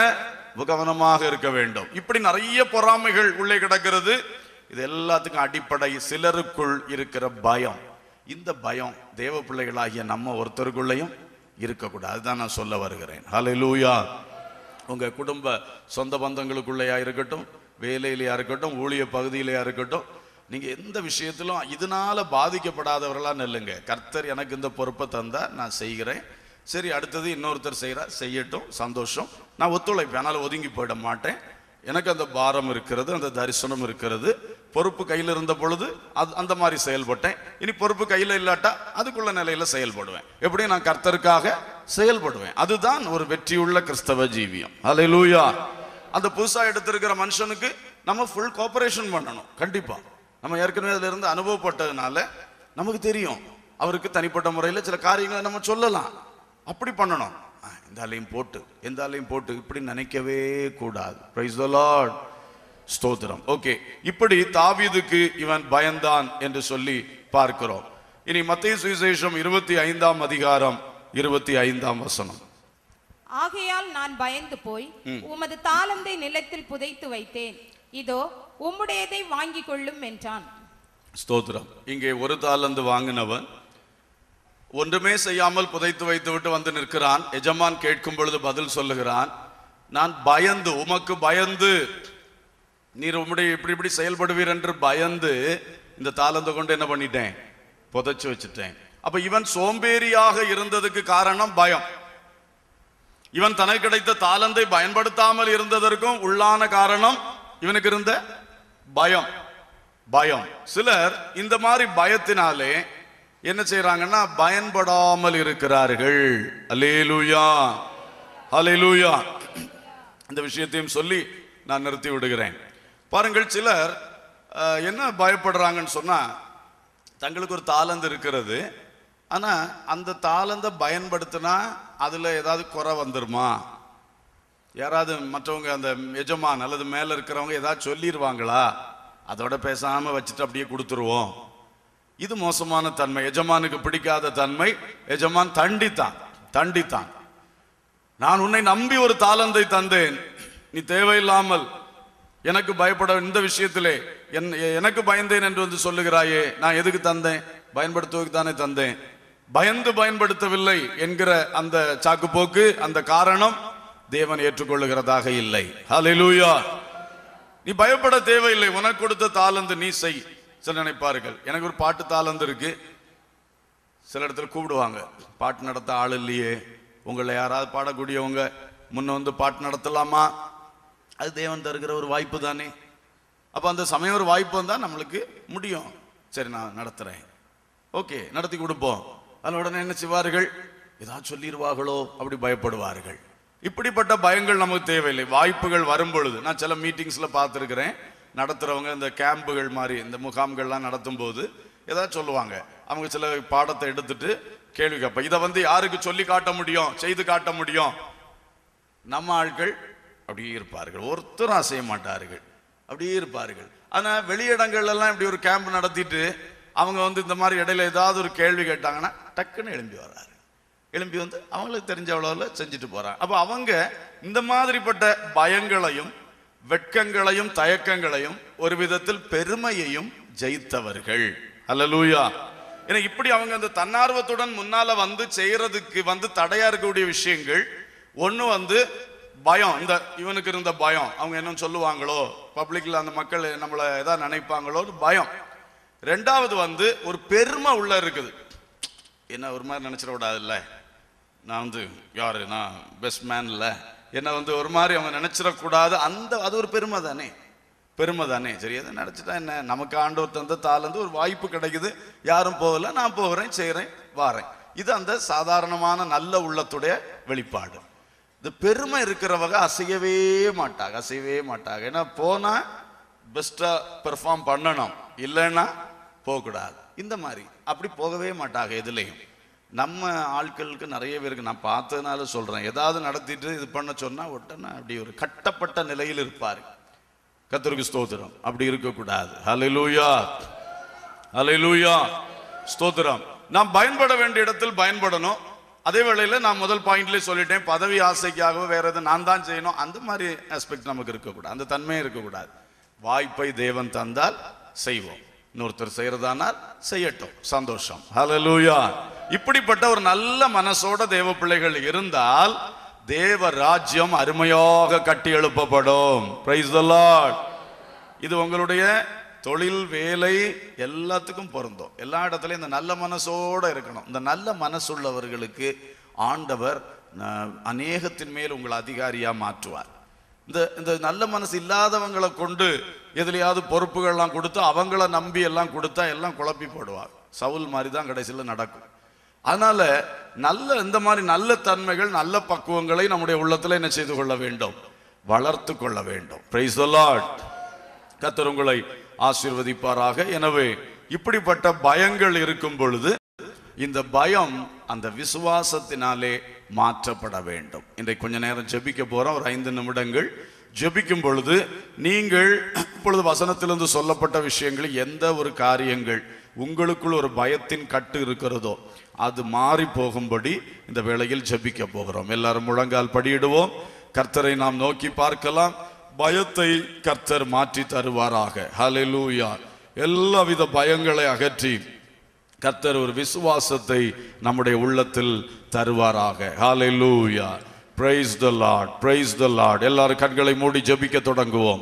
கவனமாக இருக்க வேண்டும் இப்படி நிறைய பொறாமைகள் உள்ளே கிடக்கிறது இது எல்லாத்துக்கும் அடிப்படை சிலருக்குள் இருக்கிற பயம் இந்த பயம் தேவ பிள்ளைகளாகிய நம்ம ஒருத்தருக்குள்ளேயும் இருக்கக்கூடாது அதுதான் நான் சொல்ல வருகிறேன் ஹalleluya உங்க குடும்ப சொந்த பந்தங்களுக்குள்ளேயா இருக்கட்டும் வேலையிலையா இருக்கட்டும் ஊழிய பகுதியிலையா இருக்கட்டும் நீங்க எந்த விஷயத்திலும் இதனால பாதிக்கப்படாதவர்களா நெல்லுங்க கர்த்தர் எனக்கு இந்த பொறுப்பை தந்தா நான் செய்கிறேன் சரி அடுத்தது இன்னொருத்தர் செய்கிறா செய்யட்டும் சந்தோஷம் நான் ஒத்துழைப்பேன் அதனால ஒதுங்கி போயிட மாட்டேன் எனக்கு அந்த பாரம் இருக்கிறது அந்த தரிசனம் இருக்கிறது பொறுப்பு கையில் இருந்த பொழுது அது அந்த மாதிரி செயல்பட்டேன் இனி பொறுப்பு கையில் இல்லாட்டா அதுக்குள்ள நிலையில செயல்படுவேன் எப்படி நான் கர்த்தருக்காக செயல்படுவேன் அதுதான் ஒரு வெற்றியுள்ள கிறிஸ்தவ ஜீவியம் அல்லேலூயா அந்த புதுசா எடுத்திருக்கிற மனுஷனுக்கு நம்ம ஃபுல் கோஆபரேஷன் பண்ணணும் கண்டிப்பா நம்ம ஏற்கனவே அதுல இருந்து அனுபவப்பட்டதுனால நமக்கு தெரியும் அவருக்கு தனிப்பட்ட முறையில் சில காரியங்களை நம்ம சொல்லலாம் அப்படி பண்ணணும் ஆ, இந்த ஆளையும் போட்டு எந்த ஆளையும் போட்டு இப்படி நினைக்கவே கூடாது பிரைஸ் த லார்ட் ஸ்தோத்திரம் ஓகே இப்படி தாவீதுக்கு இவன் பயந்தான் என்று சொல்லி பார்க்கிறோம் இனி மத்திய சுவிசேஷம் இருபத்தி ஐந்தாம் அதிகாரம் இருபத்தி ஐந்தாம் வசனம் ஆகையால் நான் பயந்து போய் உமது தாளந்தை நிலத்தில் புதைத்து வைத்தேன் இதோ உம்முடையதை வாங்கிக் கொள்ளும் என்றான் ஸ்தோத்திரம் இங்கே ஒரு தாளந்து வாங்கினவன் ஒன்றுமே செய்யாமல் புதைத்து வைத்து விட்டு வந்து நிற்கிறான் எஜமான் கேட்கும் பொழுது பதில் சொல்லுகிறான் நான் பயந்து உமக்கு பயந்து நீர் உம்முடைய இப்படி இப்படி செயல்படுவீர் என்று பயந்து இந்த தாளந்தை கொண்டு என்ன பண்ணிட்டேன் புதைச்சு வச்சுட்டேன் அப்ப இவன் சோம்பேறியாக இருந்ததுக்கு காரணம் பயம் இவன் தனக்கு கிடைத்த தாளந்தை பயன்படுத்தாமல் இருந்ததற்கும் உள்ளான காரணம் இவனுக்கு இருந்த பயம் பயம் சிலர் இந்த மாதிரி பயத்தினாலே என்ன செய்றாங்கன்னா பயன்படாமல் இருக்கிறார்கள் அல்லேலூயா அல்லேலூயா இந்த விஷயத்தையும் சொல்லி நான் நிறுத்தி விடுகிறேன் பாருங்கள் சிலர் அஹ், என்ன பயப்படுறாங்கன்னு சொன்னா தங்களுக்கு ஒரு தாளந்து இருக்கிறது ஆனா அந்த தாளந்தை பயன்படுத்தினா அதுல ஏதாவது குறை வந்துருமா யாராவது மற்றவங்க அந்த எஜமான் அல்லது மேல இருக்கிறவங்க ஏதாவது சொல்லிடுவாங்களா அதோட பேசாம வச்சுட்டு அப்படியே கொடுத்துருவோம் இது மோசமான தன்மை எஜமானுக்கு பிடிக்காத தன்மை எஜமான் தண்டித்தான் தண்டித்தான் நான் உன்னை நம்பி ஒரு தாளந்தை தந்தேன் நீ தேவையில்லாமல் எனக்கு பயப்பட இந்த விஷயத்திலே என் எனக்கு பயந்தேன் என்று வந்து சொல்லுகிறாயே நான் எதுக்கு தந்தேன் பயன்படுத்துவதற்கு தானே தந்தேன் பயந்து பயன்படுத்தவில்லை என்கிற அந்த சாக்குப்போக்கு அந்த காரணம் தேவன் ஏற்றுக்கொள்ளுகிறதாக இல்லை ஹalleluya நீ பயப்பட தேவையில்லை உனக்கு கொடுத்த தாளந்து நீ செய் சில நினைப்பார்கள் எனக்கு ஒரு பாட்டு தாளந்து இருக்கு சில இடத்துல கூப்பிடுவாங்க பாட்டு நடத்த ஆள் இல்லையே உங்களை யாராவது பாடக்கூடியவங்க முன்ன வந்து பாட்டு நடத்தலாமா அது தேவன் தருகிற ஒரு வாய்ப்பு தானே அப்போ அந்த சமயம் ஒரு வாய்ப்பு வந்தால் நம்மளுக்கு முடியும் சரி நான் நடத்துகிறேன் ஓகே நடத்தி கொடுப்போம் அதில் உடனே என்ன செய்வார்கள் ஏதாவது சொல்லிடுவார்களோ அப்படி பயப்படுவார்கள் இப்படிப்பட்ட பயங்கள் நமக்கு தேவையில்லை வாய்ப்புகள் வரும் பொழுது நான் சில மீட்டிங்ஸில் பார்த்துருக்கிறேன் நடத்துகிறவங்க இந்த கேம்புகள் மாதிரி இந்த முகாம்கள்லாம் நடத்தும் போது ஏதாவது சொல்லுவாங்க அவங்க சில பாடத்தை எடுத்துட்டு கேள்வி கேட்பேன் இதை வந்து யாருக்கு சொல்லி காட்ட முடியும் செய்து காட்ட முடியும் நம்ம ஆட்கள் அப்படியே இருப்பார்கள் ஒருத்தரும் அசைய மாட்டார்கள் அப்படியே இருப்பார்கள் ஆனா வெளியிடங்கள்ல எல்லாம் இப்படி ஒரு கேம்ப் நடத்திட்டு அவங்க வந்து இந்த மாதிரி இடையில ஏதாவது ஒரு கேள்வி கேட்டாங்கன்னா டக்குன்னு எழும்பி வராரு எழும்பி வந்து அவங்களுக்கு தெரிஞ்ச அளவில் செஞ்சுட்டு போறாங்க அப்ப அவங்க இந்த மாதிரிப்பட்ட பயங்களையும் வெட்கங்களையும் தயக்கங்களையும் ஒரு விதத்தில் பெருமையையும் ஜெயித்தவர்கள் அல்லலூயா ஏன்னா இப்படி அவங்க அந்த தன்னார்வத்துடன் முன்னால வந்து செய்யறதுக்கு வந்து தடையா இருக்கக்கூடிய விஷயங்கள் ஒண்ணு வந்து பயம் இந்த இவனுக்கு இருந்த பயம் அவங்க என்ன சொல்லுவாங்களோ பப்ளிக்ல அந்த மக்கள் நம்மளை ஏதாவது நினைப்பாங்களோ பயம் ரெண்டாவது வந்து ஒரு பெருமை உள்ள இருக்குது என்ன ஒரு மாதிரி நினைச்சிட கூடாதுல்ல நான் வந்து யாரு நான் பெஸ்ட் மேன் இல்ல என்ன வந்து ஒரு மாதிரி அவங்க நினைச்சிடக்கூடாது அந்த அது ஒரு பெருமை தானே பெருமை தானே சரி அதை நினைச்சிட்டா என்ன நமக்கு ஆண்டவர் தந்த தாளந்து ஒரு வாய்ப்பு கிடைக்குது யாரும் போகல நான் போகிறேன் செய்கிறேன் வாரேன் இது அந்த சாதாரணமான நல்ல உள்ளத்துடைய வெளிப்பாடு இந்த பெருமை இருக்கிறவங்க அசையவே மாட்டாங்க அசையவே மாட்டாங்க ஏன்னா போனா பெஸ்டா பெர்ஃபார்ம் பண்ணணும் இல்லைன்னா போகக்கூடாது இந்த மாதிரி அப்படி போகவே மாட்டாங்க எதுலேயும் நம்ம ஆட்களுக்கு நிறைய பேருக்கு நான் பார்த்ததுனால சொல்றேன் ஏதாவது நடத்திட்டு இது பண்ண சொன்னா உடனே அப்படி ஒரு கட்டப்பட்ட நிலையில் இருப்பாரு கத்தருக்கு ஸ்தோத்திரம் அப்படி இருக்கக்கூடாது ஹalleluya ஹalleluya ஸ்தோத்திரம் நாம் பயன்பட வேண்டிய இடத்தில் பயன்படணும் அதே வேளையில நான் முதல் பாயிண்ட்லேயே சொல்லிட்டேன் பதவி ஆசைக்காக வேற எது நான் தான் செய்யணும் அந்த மாதிரி ஆஸ்பெக்ட் நமக்கு இருக்கக்கூடாது அந்த தன்மையே இருக்கக்கூடாது வாய்ப்பை தேவன் தந்தால் செய்வோம் இன்னொருத்தர் செய்யறதானால் செய்யட்டும் சந்தோஷம் ஹalleluya இப்படிப்பட்ட ஒரு நல்ல மனசோட தேவ பிள்ளைகள் இருந்தால் தேவ ராஜ்யம் அருமையாக கட்டி எழுப்பப்படும் பிரைஸ் த லார்ட் இது உங்களுடைய தொழில் வேலை எல்லாத்துக்கும் பொருந்தும் எல்லா இடத்துலையும் இந்த நல்ல மனசோட இருக்கணும் இந்த நல்ல மனசுள்ளவர்களுக்கு ஆண்டவர் அஹ், அநேகத்தின் மேல் உங்களை அதிகாரியா மாற்றுவார் இந்த இந்த நல்ல மனசு இல்லாதவங்களை கொண்டு எதுலையாவது பொறுப்புகள்லாம் கொடுத்து அவங்கள நம்பி எல்லாம் கொடுத்தா எல்லாம் குழப்பி போடுவார் சவுல் மாதிரி தான் கடைசியில் நடக்கும் அதனால நல்ல இந்த மாதிரி நல்ல தன்மைகள் நல்ல பக்குவங்களை நம்முடைய உள்ளத்துல என்ன செய்து கொள்ள வேண்டும் வளர்த்து கொள்ள வேண்டும் பிரைஸ் த லார்ட் கர்த்தர் உங்களை ஆசீர்வதிப்பாராக எனவே இப்படிப்பட்ட பயங்கள் இருக்கும் பொழுது இந்த பயம் அந்த விசுவாசத்தினாலே மாற்றப்பட வேண்டும் இன்றைக்கு கொஞ்ச நேரம் ஜெபிக்க போறோம் ஒரு ஐந்து நிமிடங்கள் ஜெபிக்கும் பொழுது நீங்கள் இப்பொழுது வசனத்திலிருந்து சொல்லப்பட்ட விஷயங்கள் எந்த ஒரு காரியங்கள் உங்களுக்குள் ஒரு பயத்தின் கட்டு இருக்கிறதோ அது மாறி போகும்படி இந்த வேளையில் ஜெபிக்க போகிறோம் எல்லாரும் முழங்கால் படியிடுவோம் கர்த்தரை நாம் நோக்கி பார்க்கலாம் பயத்தை கர்த்தர் மாற்றி தருவாராக ஹalleluya எல்லாவித பயங்களை அகற்றி கர்த்தர் ஒரு விசுவாசத்தை நம்முடைய உள்ளத்தில் தருவாராக ஹalleluya praise the lord praise the lord எல்லாரும் கண்களை மூடி ஜெபிக்க தொடங்குவோம்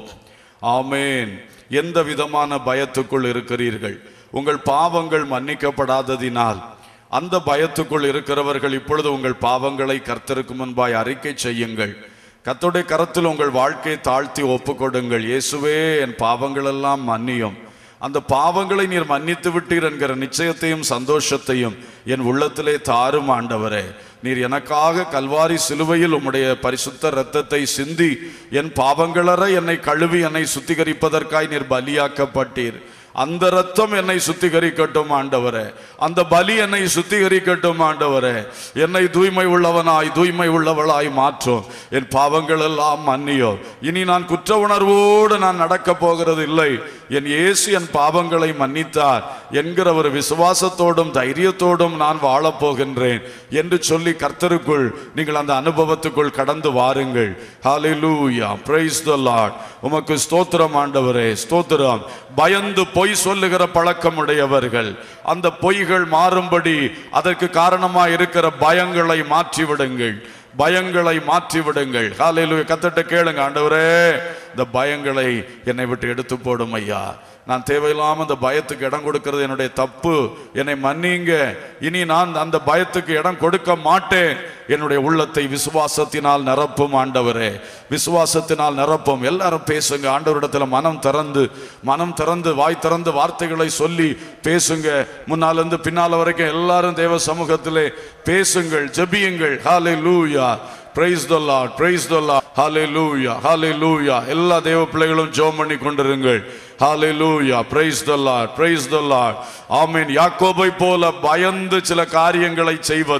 ஆமென் எந்த விதமான பயத்துக்குள் இருக்கிறீர்கள் உங்கள் பாவங்கள் மன்னிக்கப்படாததினால் அந்த பயத்துக்குள் இருக்கிறவர்கள் இப்பொழுது உங்கள் பாவங்களை கர்த்தருக்கு முன்பாய் அறிக்கை செய்யுங்கள் கர்த்தருடைய கரத்தில் உங்கள் வாழ்க்கையை தாழ்த்தி ஒப்புக்கொடுங்கள் இயேசுவே என் பாவங்கள் எல்லாம் மன்னியும் அந்த பாவங்களை நீர் மன்னித்து விட்டீர் என்கிற நிச்சயத்தையும் சந்தோஷத்தையும் என் உள்ளத்திலே தாரும் ஆண்டவரே நீர் எனக்காக கல்வாரி சிலுவையில் உம்முடைய பரிசுத்த இரத்தத்தை சிந்தி என் பாவங்களற என்னை கழுவி என்னை சுத்திகரிப்பதற்காய் நீர் பலியாக்கப்பட்டீர் அந்த ரத்தம் என்னை சுத்திகரிக்கட்டும் ஆண்டவரே அந்த பலி என்னை சுத்திகரிக்கட்டும் ஆண்டவரே என்னை தூய்மை உள்ளவனாய் தூய்மை உள்ளவளாய் மாற்றும் என் பாவங்கள் எல்லாம் மன்னியோ இனி நான் குற்ற உணர்வோடு நான் நடக்க போகிறது இல்லை என் இயேசு என் பாவங்களை மன்னித்தார் என்கிற ஒரு விசுவாசத்தோடும் தைரியத்தோடும் நான் வாழப் போகின்றேன் என்று சொல்லி கர்த்தருக்குள் நீங்கள் அந்த அனுபவத்துக்குள் கடந்து வாருங்கள் ஹalleluya praise the lord உமக்கு ஸ்தோத்திரம் ஆண்டவரே ஸ்தோத்திரம் பயந்து பொய் சொல்லுகிற பழக்கம் உடையவர்கள் அந்த பொய்கள் மாறும்படி அதற்கு காரணமாக இருக்கிற பயங்களை மாற்றி விடுங்கள் பயங்களை மாற்றி விடுங்கள் ஹalleluya கத்தட்ட கேளுங்க ஆண்டவரே இந்த பயங்களை என்னை விட்டு எடுத்து போடும் ஐயா நான் தேவையில்லாம அந்த பயத்துக்கு இடம் கொடுக்கிறது என்னுடைய தப்பு என்னை மன்னிங்க இனி நான் அந்த பயத்துக்கு இடம் கொடுக்க மாட்டேன் என்னுடைய உள்ளத்தை விசுவாசத்தினால் நிரப்பும் ஆண்டவரே விசுவாசத்தினால் நிரப்பும் எல்லாரும் பேசுங்க ஆண்டவரிடத்துல மனம் திறந்து மனம் திறந்து வாய் திறந்து வார்த்தைகளை சொல்லி பேசுங்க முன்னால இருந்து பின்னால வரைக்கும் எல்லாரும் தேவ சமூகத்திலே பேசுங்கள் ஜெபியுங்கள் hallelujah praise the lord praise the lord hallelujah hallelujah எல்லா தேவ பிள்ளைகளும் ஜெபம் பண்ணி கொண்டிருங்கள் hallelujah praise the lord praise the lord ஆமென் யாக்கோபை போல பயந்து சில காரியங்களை செய்வது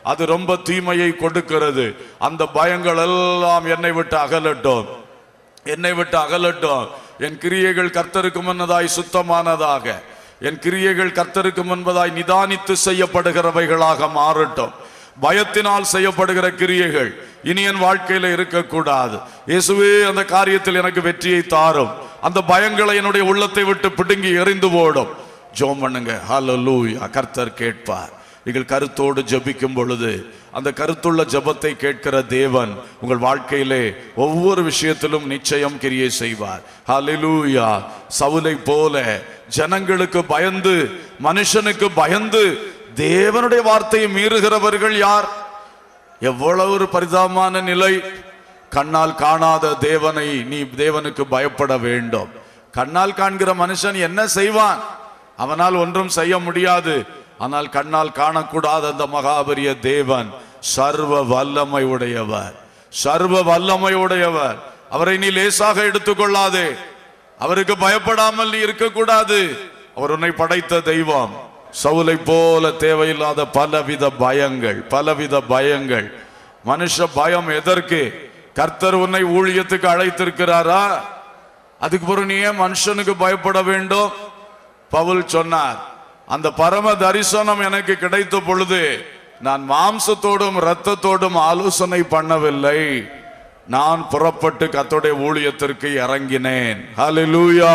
அது ரொம்ப தீமையை கொடுக்கிறது அந்த பயங்கள் எல்லாம் என்னை விட்டு அகலட்டும் என்னை விட்டு அகலட்டும் என் கிரியைகள் கர்த்தருக்கு முன்னதாய் சுத்தமானதாக என் கிரியைகள் கர்த்தருக்கு முன்பதாய் நிதானித்து செய்யப்படுகிறவைகளாக மாறட்டும் பயத்தினால் செய்யப்படுகிற கிரியைகள் இனி என் வாழ்க்கையில இருக்கக்கூடாது இயேசுவே அந்த காரியத்தில் எனக்கு வெற்றியை தாரும் அந்த பயங்களை என்னுடைய உள்ளத்தை விட்டு பிடுங்கி எறிந்து போடும் ஜோம் பண்ணுங்க ஹalleluya கர்த்தர் கேட்பார் நீங்கள் கருத்தோடு ஜெபிக்கும் பொழுது அந்த கருத்துள்ள ஜெபத்தை கேட்கிற தேவன் உங்கள் வாழ்க்கையிலே ஒவ்வொரு விஷயத்திலும் நிச்சயம் கிரியை செய்வார் ஹalleluya சவுலை போல ஜனங்களுக்கு பயந்து மனுஷனுக்கு பயந்து தேவனுடைய வார்த்தையை மீறுகிறவர்கள் யார் எவ்வளவு ஒரு பரிதாபமான நிலை கண்ணால் காணாத தேவனை நீ தேவனுக்கு பயப்பட வேண்டும் கண்ணால் காண்கிற மனுஷன் என்ன செய்வான் அவனால் ஒன்றும் செய்ய முடியாது ஆனால் கண்ணால் காணக்கூடாத அந்த மகாபரிய தேவன் சர்வ வல்லமை உடையவர் சர்வ வல்லமை உடையவர் அவரை நீ லேசாக எடுத்துக்கொள்ளாதே அவருக்கு பயப்படாமல் நீ இருக்கக்கூடாது அவர் உன்னை படைத்த தெய்வம் சவுலை போல தேவையில்லாத பலவித பயங்கள் பலவித பயங்கள் மனுஷ பயம் எதற்கு கர்த்தர் உன்னை ஊழியத்துக்கு அழைத்திருக்கிறாரா அதுக்கு பிறகு நீ ஏன் மனுஷனுக்கு பயப்பட வேண்டும் பவுல் சொன்னார் அந்த பரம தரிசனம் எனக்கு கிடைத்த பொழுது நான் மாம்சத்தோடும் இரத்தத்தோடும் ஆலோசனை பண்ணவில்லை நான் புறப்பட்டு கத்தோடைய ஊழியத்திற்கு இறங்கினேன் ஹalleluya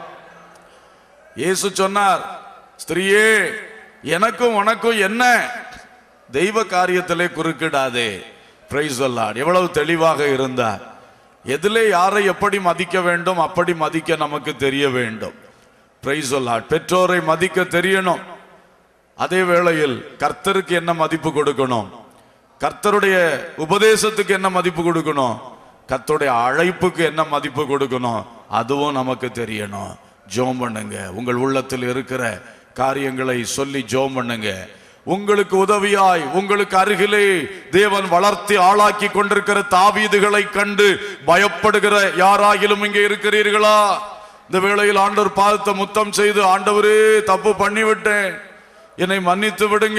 இயேசு சொன்னார் ஸ்திரியே எனக்கும் உனக்கும் என்ன தெய்வ காரியத்திலே குறுக்கிடாதே பிரைஸ் எவ்வளவு தெளிவாக இருந்தார் எதிலே யாரை எப்படி மதிக்க வேண்டும் அப்படி மதிக்க நமக்கு தெரிய வேண்டும் பிரைஸ் பெற்றோரை மதிக்க தெரியணும் அதே வேளையில் கர்த்தருக்கு என்ன மதிப்பு கொடுக்கணும் கர்த்தருடைய உபதேசத்துக்கு என்ன மதிப்பு கொடுக்கணும் கர்த்தருடைய அழைப்புக்கு என்ன மதிப்பு கொடுக்கணும் அதுவும் நமக்கு தெரியணும் ஜோம் பண்ணுங்க உங்கள் உள்ளத்தில் இருக்கிற காரியங்களை சொல்லி ஜோம் பண்ணுங்க உங்களுக்கு உதவியாய் உங்களுக்கு அருகிலே தேவன் வளர்த்தி ஆளாக்கி கொண்டிருக்கிற தாவீதுகளை கண்டு பயப்படுகிற யாராகிலும் இங்கே இருக்கிறீர்களா இந்த வேளையில் ஆண்டவர் பாதத்தை முத்தம் செய்து ஆண்டவரே தப்பு பண்ணிவிட்டேன் என்னை மன்னித்து விடுங்க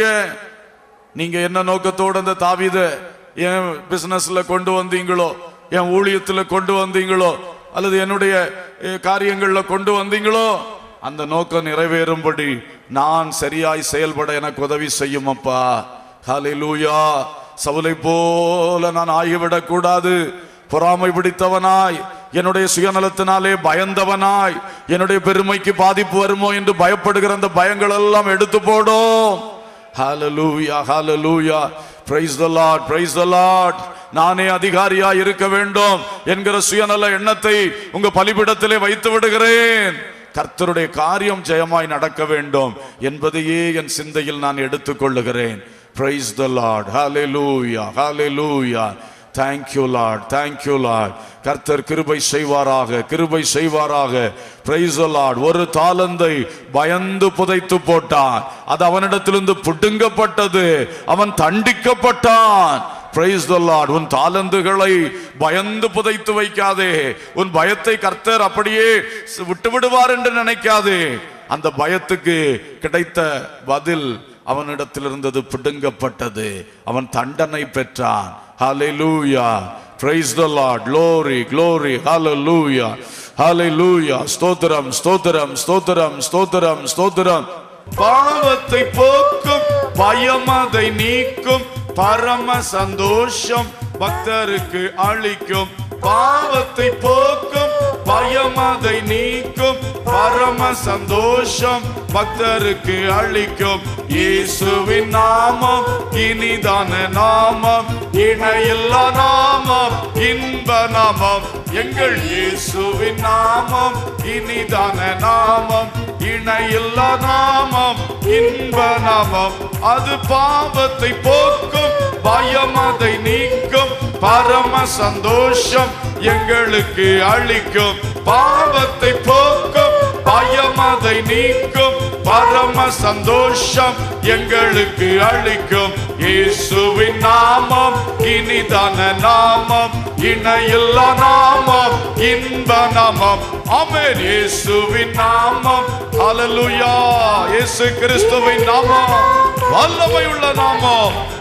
நீங்க என்ன நோக்கத்தோடு அந்த தாவீத என் பிசினஸ்ல கொண்டு வந்தீங்களோ என் ஊழியத்துல கொண்டு வந்தீங்களோ அல்லது என்னுடைய அஹ், காரியங்கள்ல கொண்டு வந்தீங்களோ அந்த நோக்கம் நிறைவேறும்படி நான் சரியாய் செயல்பட எனக்கு உதவி செய்யும் அப்பா ஹalleluya சவுலை போல நான் ஆகிவிடக் கூடாது பொறாமை பிடித்தவனாய் என்னுடைய சுயநலத்தினாலே பயந்தவனாய் என்னுடைய பெருமைக்கு பாதிப்பு வருமோ என்று பயப்படுகிற அந்த பயங்கள் எல்லாம் எடுத்து போடும் ஹalleluya ஹalleluya praise the lord praise the lord நானே அதிகாரியா இருக்க வேண்டும் என்கிற சுயநல எண்ணத்தை உங்க பலிபிடத்திலே வைத்து விடுகிறேன் கர்த்தருடைய காரியம் ஜெயமாய் நடக்க வேண்டும் என்பதையே என் சிந்தையில் நான் எடுத்துக்கொள்ளுகிறேன் praise the lord hallelujah hallelujah thank you lord thank you lord கர்த்தர் கிருபை செய்வாராக கிருபை செய்வாராக praise the lord ஒரு தாளந்தை பயந்து புதைத்து போட்டான் அது அவனிடத்திலிருந்து புடுங்கப்பட்டது அவன் தண்டிக்கப்பட்டான் praise the lord உன் தாளந்துகளை பயந்து புதைத்து வைக்காதே உன் பயத்தை கர்த்தர் அப்படியே விட்டு விடுவார் என்று நினைக்காதே அந்த பயத்துக்கு கிடைத்த பதில் அவனிடத்தில் இருந்தது பிடுங்கப்பட்டது அவன் தண்டனை பெற்றான் ஹalleluya praise the lord glory glory hallelujah hallelujah ஸ்தோத்திரம் ஸ்தோத்திரம் ஸ்தோத்திரம் ஸ்தோத்திரம் ஸ்தோத்திரம் பாவத்தை போக்கும் பயம் அதை நீக்கும் பரம சந்தோஷம் பக்தருக்கு அளிக்கும் பாவத்தை போக்கும் பயம் அதை நீக்கும் பரம சந்தோஷம் பக்தருக்கு அளிக்கும் இயேசுவின் நாமம் இனிதான நாமம் இணையில்லா நாமம் இன்ப நாமம் எங்கள் இயேசுவின் நாமம் இனிதான நாமம் இணையில்லா நாமம் இன்ப நாமம் அது பாவத்தை போக்கும் பயம் அதை நீக்கும் பரம சந்தோஷம் எங்களுக்கு அளிக்கும் பாவத்தை போக்கும் பயம் அதை நீக்கும் பரம சந்தோஷம் எங்களுக்கு அளிக்கும் இயேசுவின் நாமம் இனிதான நாமம் இணையில்லா நாமம் இன்ப நாமம் ஆமென் இயேசுவின் நாமம் ஹalleluya இயேசு கிறிஸ்துவின் நாமம் வல்லமை உள்ள நாமம்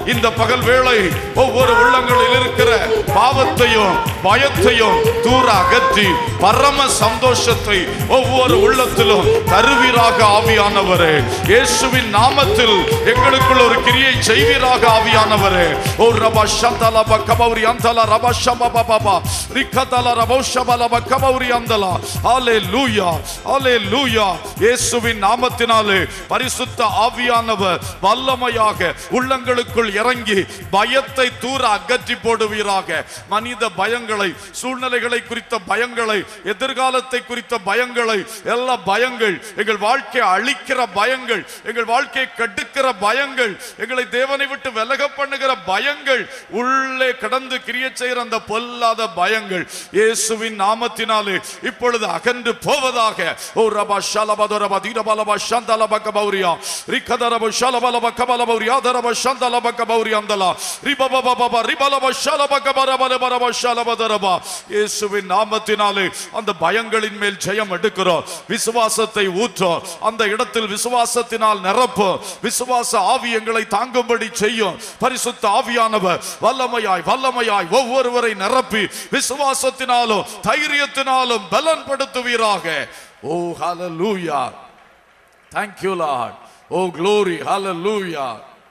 இந்த பகல் வேளை ஒவ்வொரு உள்ளங்களில் இருக்கிற பாவத்தையும் பயத்தையும் தூர அகற்றி பரம சந்தோஷத்தை ஒவ்வொரு உள்ளத்திலும் தருவீராக ஆவியானவரே இயேசுவின் நாமத்தில் எங்களுக்குள் ஒரு கிரியை செய்வீராக ஆவியானவரே ஓ ரபா ஷந்தல பக்கபௌரி அந்தல ரபா ஷபா பாபா ரிக்கதல ரபோ ஷபல பக்கபௌரி அந்தல ஹalleluya ஹalleluya இயேசுவின் நாமத்தினாலே பரிசுத்த ஆவியானவர் வல்லமையாக உள்ளங்களுக்குள் இறங்கி பயத்தை தூர அகற்றி போடுவீராக மனித பயங்களை சூழ்நிலைகளை குறித்த பயங்களை எதிர்காலத்தை குறித்த பயங்களை எல்லா பயங்கள் எங்கள் வாழ்க்கையை அழிக்கிற பயங்கள் எங்கள் வாழ்க்கையை கெடுக்கிற பயங்கள் எங்களை தேவனை விட்டு விலக பண்ணுகிற பயங்கள் உள்ளே கடந்து கிரிய செய்கிற அந்த பொல்லாத பயங்கள் இயேசுவின் நாமத்தினாலே இப்பொழுது அகன்று போவதாக ஓ ரபா ஷலபதரப தீரபலப ஷந்தலப கபௌரியா ரிக்கதரப ஷலபலப கபலபௌரியா தரப ஷந்தலப கபௌரியா அந்தலா ரிபபபபப ரிபலப ஷலப கபரபலபரப ஷலபதரபா இயேசுவின் நாமத்தினாலே அந்த பயங்களின் மேல் ஜெயம் எடுக்கிறோம் விசுவாசத்தை ஊற்றோம் அந்த இடத்தில் விசுவாசத்தினால் நிரப்பும் விசுவாச ஆவி எங்களை தாங்கும்படி செய்யும் பரிசுத்த ஆவியானவர் வல்லமையாய் வல்லமையாய் ஒவ்வொருவரை நிரப்பி விசுவாசத்தினாலும் தைரியத்தினாலும் பலன்படுத்துவீராக ஓ ஹalleluya thank you lord oh glory hallelujah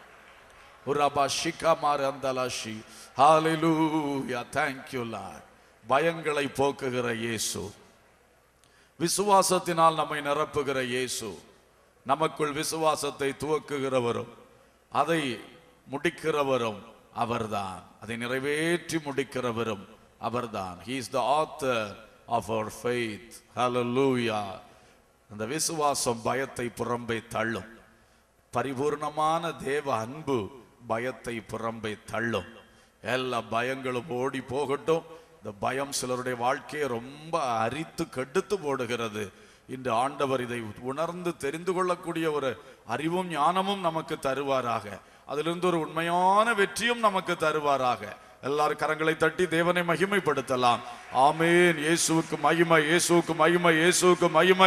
உரபா ஷிகாமார் அந்தலாஷி hallelujah thank you lord பயங்களை போக்குகிற இயேசு விசுவாசத்தினால் நம்மை நிரப்புகிற இயேசு நமக்குள் விசுவாசத்தை துவக்குகிறவரும் அதை முடிக்கிறவரும் அவர்தான் அதை நிறைவேற்றி முடிக்கிறவரும் அவர்தான் he is the author of our faith hallelujah அந்த விசுவாசம் பயத்தை புறம்பே தள்ளும் பரிபூர்ணமான தேவ அன்பு பயத்தை புறம்பே தள்ளும் எல்லா பயங்களும் ஓடி போகட்டும் இந்த பயம் சிலருடைய வாழ்க்கையை ரொம்ப அரித்து கெடுத்து போடுகிறது இன்று ஆண்டவர் இதை உணர்ந்து தெரிந்து கொள்ளக்கூடிய ஒரு அறிவும் ஞானமும் நமக்கு தருவாராக அதிலிருந்து ஒரு உண்மையான வெற்றியும் நமக்கு தருவாராக எல்லாரும் கரங்களை தட்டி தேவனை மகிமைப்படுத்தலாம் ஆமேன் இயேசுவுக்கு மகிமை இயேசுவுக்கு மகிமை இயேசுவுக்கு மகிமை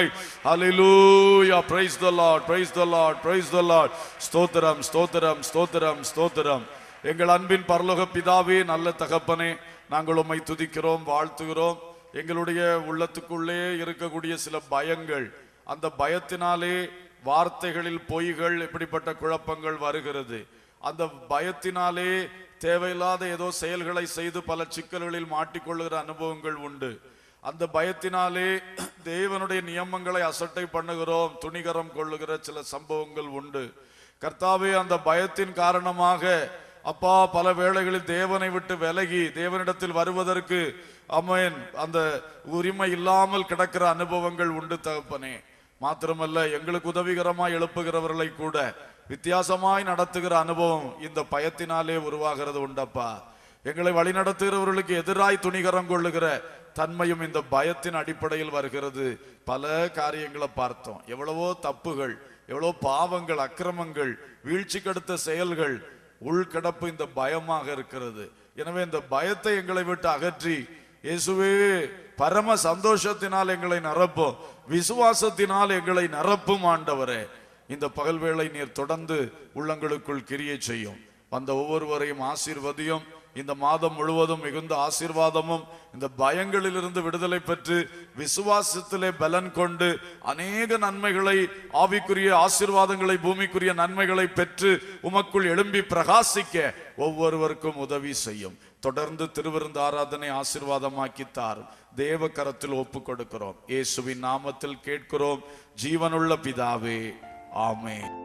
ஹalleluya praise the lord praise the lord praise the lord ஸ்தோத்திரம் ஸ்தோத்திரம் ஸ்தோத்திரம் ஸ்தோத்திரம் எங்கள் அன்பின் பரலோக பிதாவே நல்ல தகப்பனே நாங்கள் உம்மை துதிக்கிறோம் வாழ்த்துகிறோம் எங்களுடைய உள்ளத்துக்குள்ளே இருக்கக்கூடிய சில பயங்கள் அந்த பயத்தினாலே வார்த்தைகளில் பொய்கள் இப்படிப்பட்ட குழப்பங்கள் வருகிறது அந்த பயத்தினாலே தேவையில்லாத ஏதோ செயல்களை செய்து பல சிக்கல்களில் மாட்டிக்கொள்ளுகிற அனுபவங்கள் உண்டு அந்த பயத்தினாலே தேவனுடைய நியமங்களை அசட்டை பண்ணுகிறோம் துணிகரம் கொள்ளுகிற சில சம்பவங்கள் உண்டு கர்த்தாவே அந்த பயத்தின் காரணமாக அப்பா பல வேளைகளில் தேவனை விட்டு விலகி தேவனிடத்தில் வருவதற்கு அமேன் அந்த உரிமை இல்லாமல் கிடக்கிற அனுபவங்கள் உண்டு தகப்பனே மாத்திரமல்ல எங்களுக்கு உதவிகரமாய் எழுப்புகிறவர்களை கூட வித்தியாசமாய் நடத்துகிற அனுபவம் இந்த பயத்தினாலே உருவாகிறது உண்டப்பா எங்களை வழிநடத்துகிறவர்களுக்கு எதிராய் துணிகரம் கொள்ளுகிற தன்மையும் இந்த பயத்தின் அடிப்படையில் வருகிறது பல காரியங்களை பார்த்தோம் எவ்வளவோ தப்புகள் எவ்வளவோ பாவங்கள் அக்கிரமங்கள் வீழ்ச்சி கடுத்த செயல்கள் உள்கிடப்பு இந்த பயமாக இருக்கிறது எனவே இந்த பயத்தை எங்களை விட்டு அகற்றி இயேசுவே பரம சந்தோஷத்தினால் எங்களை நிரப்பும் விசுவாசத்தினால் எங்களை நிரப்பும் ஆண்டவரே இந்த பகல் வேளை நீர் தொடர்ந்து உள்ளங்களுக்குள் கிரியை செய்யும் வந்த ஒவ்வொருவரையும் ஆசீர்வதியும் இந்த மாதம் முழுவதும் மிகுந்த ஆசீர்வாதமும் இந்த பயங்களிலிருந்து விடுதலை பெற்று விசுவாசத்திலே பலன் கொண்டு அநேக நன்மைகளை ஆவிக்குரிய ஆசீர்வாதங்களை பூமிக்குரிய நன்மைகளை பெற்று உமக்குள் எழும்பி பிரகாசிக்க ஒவ்வொருவருக்கும் உதவி செய்யும் தொடர்ந்து திருவிருந்து ஆராதனை ஆசீர்வாதமாக்கி தாரும் தேவ கரத்தில் ஒப்பு கொடுக்கிறோம் இயேசுவின் நாமத்தில் கேட்கிறோம் ஜீவனுள்ள பிதாவே ஆமென்